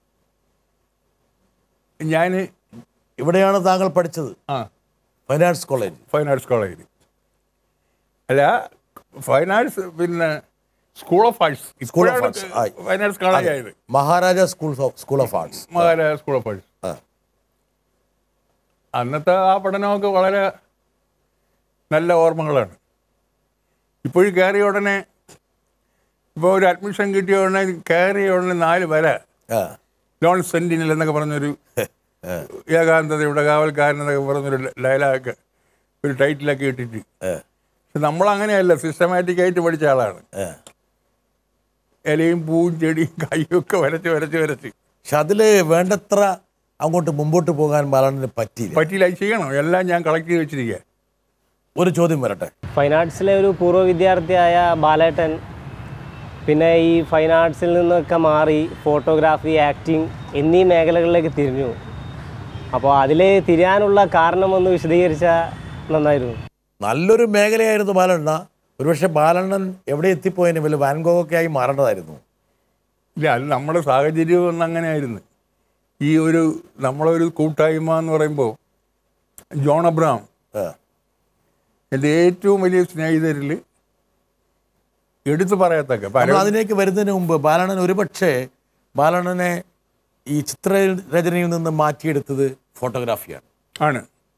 ഞാൻ ഇവിടെയാണ് താങ്കൾ പഠിച്ചത് ആ fine arts college fine arts കോളേജിൽ അല്ല ഫൈൻ ആർട്സ് പിന്നെ school of arts School of Arts, ആയി. ഫൈൻ ആർട്സ് കോളേജ് ആയത് Maharaja school of school of arts Maharaja school of arts ആ. അന്നത്തെ ആ പഠനമൊക്കെ വളരെ നല്ല ഓർമ്മകളാണ് ഇപ്പോഴും കയറിയ ഉടനെ ഇപ്പോൾ ഒരു അഡ്മിഷൻ കിട്ടിയ ഉടനെ കയറിയ ഉടനെ നാല് വര ആ ലോൺ സെന്റിനൽ എന്നൊക്കെ പറഞ്ഞൊരു ഏകാന്തതയുടെ കാവൽക്കാരൻ എന്നൊക്കെ പറഞ്ഞൊരു ഡയലോഗൊക്കെ ഒരു ടൈറ്റിലൊക്കെ ഇട്ടിട്ട് പക്ഷെ നമ്മളങ്ങനെയല്ല സിസ്റ്റമാറ്റിക് ആയിട്ട് പഠിച്ച ആളാണ് ആ. ഇലയും പൂവും ചെടിയും കൈയും ഒക്കെ വരച്ച് വരച്ച് വരച്ച് പക്ഷെ അതില് വേണ്ടത്ര അങ്ങോട്ട് മുമ്പോട്ട് പോകാൻ ബാലണ്ണന് പറ്റിയില്ല പറ്റിയില്ല അത് ചെയ്യണം എല്ലാം ഞാൻ കളക്ട് ചെയ്ത് വെച്ചിരിക്കുക ഒരു ചോദ്യം വരട്ടെ ഫൈൻ ആർട്സിലെ ഒരു പൂർവ്വ വിദ്യാർത്ഥിയായ ബാലേട്ടൻ പിന്നെ ഈ ഫൈൻ ആർട്സിൽ നിന്നൊക്കെ മാറി ഫോട്ടോഗ്രാഫി ആക്ടിങ് എന്നീ മേഖലകളിലേക്ക് തിരിഞ്ഞു അപ്പോൾ അതിൽ തിരിയാനുള്ള കാരണമൊന്ന് വിശദീകരിച്ചാൽ നന്നായിരുന്നു നല്ലൊരു മേഖലയായിരുന്നു ബാലണ്ണ ഒരുപക്ഷെ ബാലണ്ണൻ എവിടെ എത്തിപ്പോയതിന് വലിയ വാൻഗോഗൊക്കെ ആയി മാറേണ്ടതായിരുന്നു ഇല്ല അത് നമ്മുടെ സാഹചര്യം ഒന്ന് അങ്ങനെയായിരുന്നു ഈ ഒരു നമ്മളൊരു കൂട്ടായ്മ എന്ന് പറയുമ്പോൾ ജോൺ അബ്രഹാം ആ. എൻ്റെ ഏറ്റവും വലിയ സ്നേഹിതരിൽ എടുത്തു പറയത്തക്ക നമ്മൾ പല അതിലേക്ക് വരുന്നതിന് മുമ്പ് ബാലണ്ണൻ ഒരുപക്ഷെ ബാലണ്ണനെ ഈ ചിത്രരചനയിൽ നിന്ന് മാറ്റിയെടുത്തത് ഫോട്ടോഗ്രാഫിയാണ് ആണ്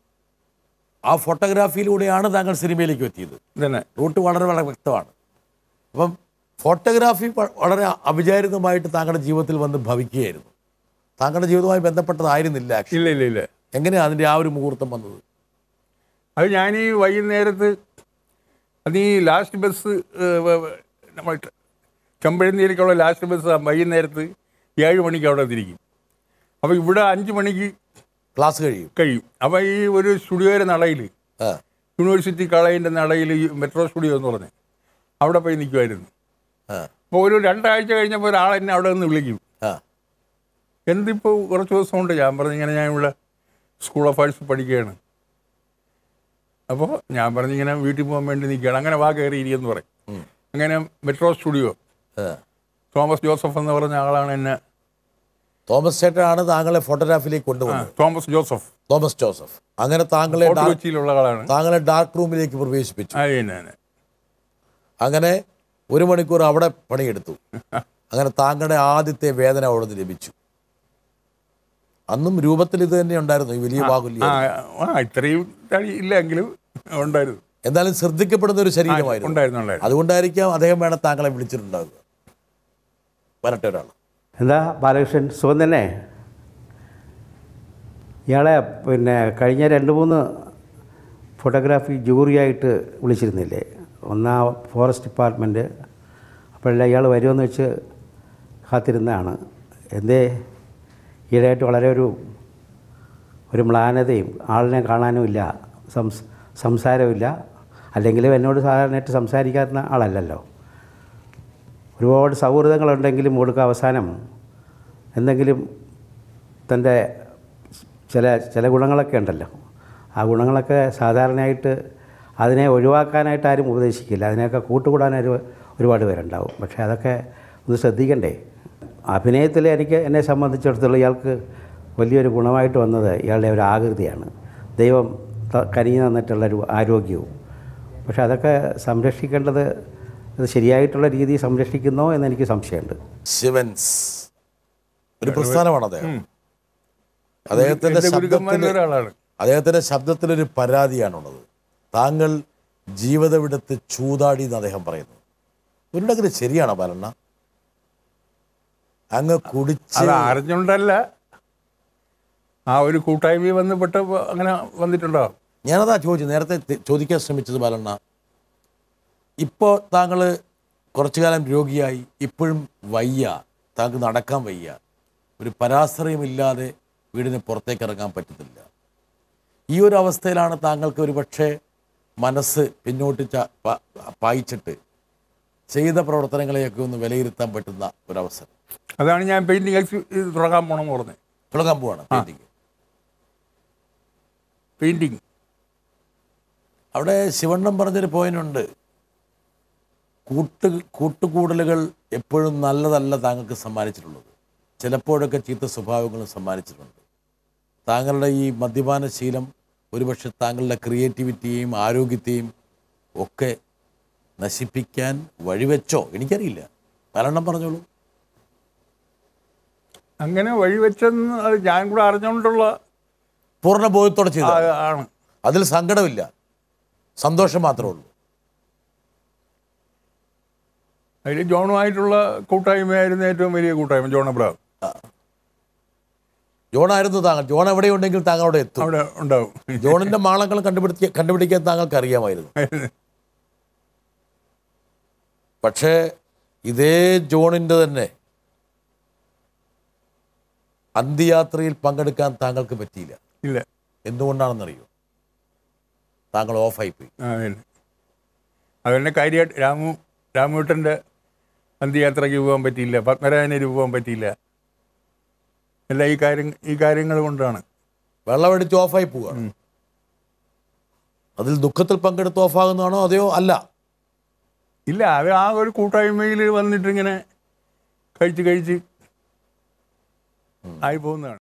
ആ ഫോട്ടോഗ്രാഫിയിലൂടെയാണ് താങ്കൾ സിനിമയിലേക്ക് എത്തിയത് തന്നെ റൂട്ട് വളരെ വളരെ വ്യക്തമാണ് അപ്പം ഫോട്ടോഗ്രാഫി വ- വളരെ അവിചാരിതമായിട്ട് താങ്കളുടെ ജീവിതത്തിൽ വന്ന് ഭവിക്കുകയായിരുന്നു താങ്കളുടെ ജീവിതവുമായി ബന്ധപ്പെട്ടതായിരുന്നില്ല actually. ഇല്ല ഇല്ല ഇല്ല എങ്ങനെയാണ് അതിൻ്റെ ആ ഒരു മുഹൂർത്തം വന്നത് അത് ഞാൻ ഈ വൈകുന്നേരത്ത് അത് ഈ ലാസ്റ്റ് ബസ് നമ്മൾ ചെമ്പഴന്തിയിലേക്കുള്ള ലാസ്റ്റ് ബസ് വൈകുന്നേരത്ത് ഏഴ് മണിക്ക് അവിടെ തിരിക്കും അപ്പോൾ ഇവിടെ അഞ്ച് മണിക്ക് ക്ലാസ് കഴിയും കഴിയും അപ്പോൾ ഈ ഒരു സ്റ്റുഡിയോയുടെ നടയിൽ ആ യൂണിവേഴ്സിറ്റി കളയിൻ്റെ നടയിൽ ഈ മെട്രോ സ്റ്റുഡിയോ എന്ന് പറഞ്ഞ് അവിടെ പോയി നിൽക്കുമായിരുന്നു ആ അപ്പോൾ ഒരു രണ്ടാഴ്ച കഴിഞ്ഞപ്പോൾ ഒരാൾ എന്നെ അവിടെ നിന്ന് വിളിക്കും ആ എന്തിപ്പോൾ കുറച്ച് ദിവസം കൊണ്ട് ഞാൻ പറഞ്ഞു ഇങ്ങനെ ഞാൻ ഇവിടെ സ്കൂൾ ഓഫ് ആർട്സ് പഠിക്കുകയാണ് അപ്പോൾ ഞാൻ പറഞ്ഞു ഇങ്ങനെ വീട്ടിൽ പോകാൻ വേണ്ടി നിൽക്കുകയാണ് അങ്ങനെ വാ കയറി ഇരിയെന്ന് പറയും അങ്ങനെ മെട്രോ സ്റ്റുഡിയോ ആ. തോമസ് ജോസഫ് എന്ന് പറഞ്ഞ ആളാണ് എന്നെ തോമസ് ചേട്ടനാണ് താങ്കളെ ഫോട്ടോഗ്രാഫിയിലേക്ക് ആ, കൊണ്ടുവന്നത് തോമസ് ജോസഫ് തോമസ് ജോസഫ് അങ്ങനെ താങ്കളെ ഫോർട്ട് ഡാർക്ക് കൊച്ചിയിലുള്ള ആളാണ് താങ്കളെ ഡാർക്ക് റൂമിലേക്ക് പ്രവേശിപ്പിച്ചു ആ തന്നെ തന്നെ. അങ്ങനെ ഒരു മണിക്കൂർ അവിടെ പണിയെടുത്തു അങ്ങനെ താങ്കളുടെ ആദ്യത്തെ വേദന അവിടെ നിന്ന് ലഭിച്ചു അന്നും രൂപത്തിൽ ഇത് തന്നെ ഉണ്ടായിരുന്നു ഈ വലിയ ആ ബാഹുല്യം ആ ഇത്രയും തടി ഇല്ലെങ്കിലും ഉണ്ടായിരുന്നു എന്നാലും ശ്രദ്ധിക്കപ്പെടുന്ന ഒരു ആ, ശരീരമായിരുന്നു ഉണ്ടായിരുന്നു ഉണ്ടായിരുന്നു അതുകൊണ്ടായിരിക്കാം അദ്ദേഹം വേണം താങ്കളെ വിളിച്ചിട്ടുണ്ടാവുക വരട്ടെ ഒരാൾ എന്താ ബാലകൃഷ്ണൻ സുഖം തന്നെ ഇയാളെ പിന്നെ കഴിഞ്ഞ രണ്ട് മൂന്ന് ഫോട്ടോഗ്രാഫി ജൂറിയായിട്ട് വിളിച്ചിരുന്നില്ലേ ഒന്നാ ഫോറസ്റ്റ് ഡിപ്പാർട്ട്മെൻറ്റ് അപ്പോഴെല്ലാം ഇയാൾ വരുമെന്ന് വെച്ച് കാത്തിരുന്നതാണ് എന്തേ ഈയിടെയായിട്ട് വളരെ ഒരു ഒരു മ്ലാനതയും ആളിനെ കാണാനുമില്ല സംസ് സംസാരമില്ല അല്ലെങ്കിലും എന്നോട് സാധാരണയായിട്ട് സംസാരിക്കാവുന്ന ആളല്ലല്ലോ ഒരുപാട് സൗഹൃദങ്ങളുണ്ടെങ്കിലും ഒടുക്ക അവസാനം എന്തെങ്കിലും തൻ്റെ ചില ചില ഗുണങ്ങളൊക്കെ ഉണ്ടല്ലോ ആ ഗുണങ്ങളൊക്കെ സാധാരണയായിട്ട് അതിനെ ഒഴിവാക്കാനായിട്ട് ആരും ഉപദേശിക്കില്ല അതിനെയൊക്കെ കൂട്ടുകൂടാൻ ഒരു ഒരുപാട് പേരുണ്ടാവും പക്ഷേ അതൊക്കെ ഒന്ന് ശ്രദ്ധിക്കണ്ടേ അഭിനയത്തിൽ എനിക്ക് എന്നെ സംബന്ധിച്ചിടത്തോളം ഇയാൾക്ക് വലിയൊരു ഗുണമായിട്ട് വന്നത് ഇയാളുടെ ഒരു ആകൃതിയാണ് ദൈവം ത- കനിഞ്ഞു തന്നിട്ടുള്ളൊരു ആരോഗ്യവും പക്ഷെ അതൊക്കെ സംരക്ഷിക്കേണ്ടത് അത് ശരിയായിട്ടുള്ള രീതിയിൽ സംരക്ഷിക്കുന്നോ എന്ന് എനിക്ക് സംശയമുണ്ട് ശിവൻസ് ഒരു പ്രസ്ഥാനമാണ് അദ്ദേഹം അദ്ദേഹത്തിന്റെ എൻ്റെ ഗുരുക്കന്മാരിൽ ശബ്ദത്തിൽ ഒരാളാണ് അദ്ദേഹത്തിന്റെ ശബ്ദത്തിലൊരു പരാതിയാണുള്ളത് താങ്കൾ ജീവിതവിടത്ത് ചൂതാടി എന്ന് അദ്ദേഹം പറയുന്നു ഒരിടക്കിന് ശരിയാണോ ബാലണ്ണ അങ്ങ് കുടിച്ച് അത് അറിഞ്ഞുകൊണ്ടല്ല ആ ഒരു കൂട്ടായ്മ വന്നപ്പെട്ട അങ്ങനെ വന്നിട്ടുണ്ടാവും ഞാനതാ ചോദിച്ചു നേരത്തെ തി- ചോദിക്കാൻ ശ്രമിച്ചത് ബാലണ്ണ ഇപ്പോൾ താങ്കൾ കുറച്ചു കാലം രോഗിയായി ഇപ്പോഴും വയ്യ താങ്കൾ നടക്കാൻ വയ്യ ഒരു പരാശ്രയമില്ലാതെ വീടിന് പുറത്തേക്ക് ഇറങ്ങാൻ പറ്റത്തില്ല ഈ ഒരു അവസ്ഥയിലാണ് താങ്കൾക്ക് ഒരു പക്ഷേ മനസ്സ് പിന്നോട്ട് ച- പ- പായിച്ചിട്ട് ചെയ്ത പ്രവർത്തനങ്ങളെയൊക്കെ ഒന്ന് വിലയിരുത്താൻ പറ്റുന്ന ഒരവസരം അതാണ് ഞാൻ പെയിൻറ്റിങ് എക്സ് ഇത് തുടങ്ങാൻ പോകണമെന്ന് പറഞ്ഞത് തുടങ്ങാൻ പോവാണ് പെയിന്റിങ് പെയിൻറ്റിങ് അവിടെ ശിവണ്ണം പറഞ്ഞൊരു പോയിന്റ് കൂട്ട് കൂട്ടുകൂടലുകൾ എപ്പോഴും നല്ലതല്ല താങ്കൾക്ക് സമ്മാനിച്ചിട്ടുള്ളത് ചിലപ്പോഴൊക്കെ ചീത്ത സ്വഭാവങ്ങളും സമ്മാനിച്ചിട്ടുണ്ട് താങ്കളുടെ ഈ മദ്യപാന ശീലം ഒരുപക്ഷെ താങ്കളുടെ ക്രിയേറ്റിവിറ്റിയെയും ആരോഗ്യത്തെയും ഒക്കെ നശിപ്പിക്കാൻ വഴിവെച്ചോ എനിക്കറിയില്ല പലണ്ണം പറഞ്ഞോളൂ അങ്ങനെ വഴിവെച്ചെന്ന് അത് ഞാൻ കൂടെ അറിഞ്ഞുകൊണ്ടുള്ള പൂർണ്ണ ബോധത്തോടെ ചെയ്ത ആ- ആണ് അതിൽ സങ്കടമില്ല സന്തോഷം മാത്രമേ ഉള്ളൂ അതിൽ ജോണുമായിട്ടുള്ള കൂട്ടായ്മയായിരുന്നു ഏറ്റവും വലിയ കൂട്ടായ്മ ജോൺ അബ്രാം ജോണായിരുന്നു താങ്കൾ ജോൺ എവിടെയുണ്ടെങ്കിൽ താങ്കൾ അവിടെ എത്തും അവിടെ ഉണ്ടാവും ജോണിന്റെ മാളങ്ങൾ കണ്ടുപിടിച്ച് കണ്ടുപിടിക്കാൻ താങ്കൾക്ക് അറിയാമായിരുന്നു പക്ഷേ ഇതേ ജോണിന്റെ തന്നെ അന്ത്യയാത്രയിൽ പങ്കെടുക്കാൻ താങ്കൾക്ക് പറ്റിയില്ല ഇല്ല എന്തുകൊണ്ടാണെന്നറിയോ താങ്കൾ ഓഫായിപ്പോയി ആ, അതന്നെ അതന്നെ കാര്യമായിട്ട് രാമു രാമൂട്ടൻ്റെ അന്ത്യയാത്രയ്ക്ക് പോകാൻ പറ്റിയില്ല പത്മരാജന് പോകാൻ പറ്റിയില്ല എല്ലാം ഈ കാര്യം ഈ കാര്യങ്ങൾ കൊണ്ടാണ് വെള്ളമടിച്ച് ഓഫായി പോവുകയാണ് അതിൽ ദുഃഖത്തിൽ പങ്കെടുത്ത് ഓഫാകുന്നതാണോ അതെയോ അല്ല ഇല്ല അത് ആ ഒരു കൂട്ടായ്മയിൽ വന്നിട്ടിങ്ങനെ കഴിച്ച് കഴിച്ച് ആയി പോകുന്നതാണ്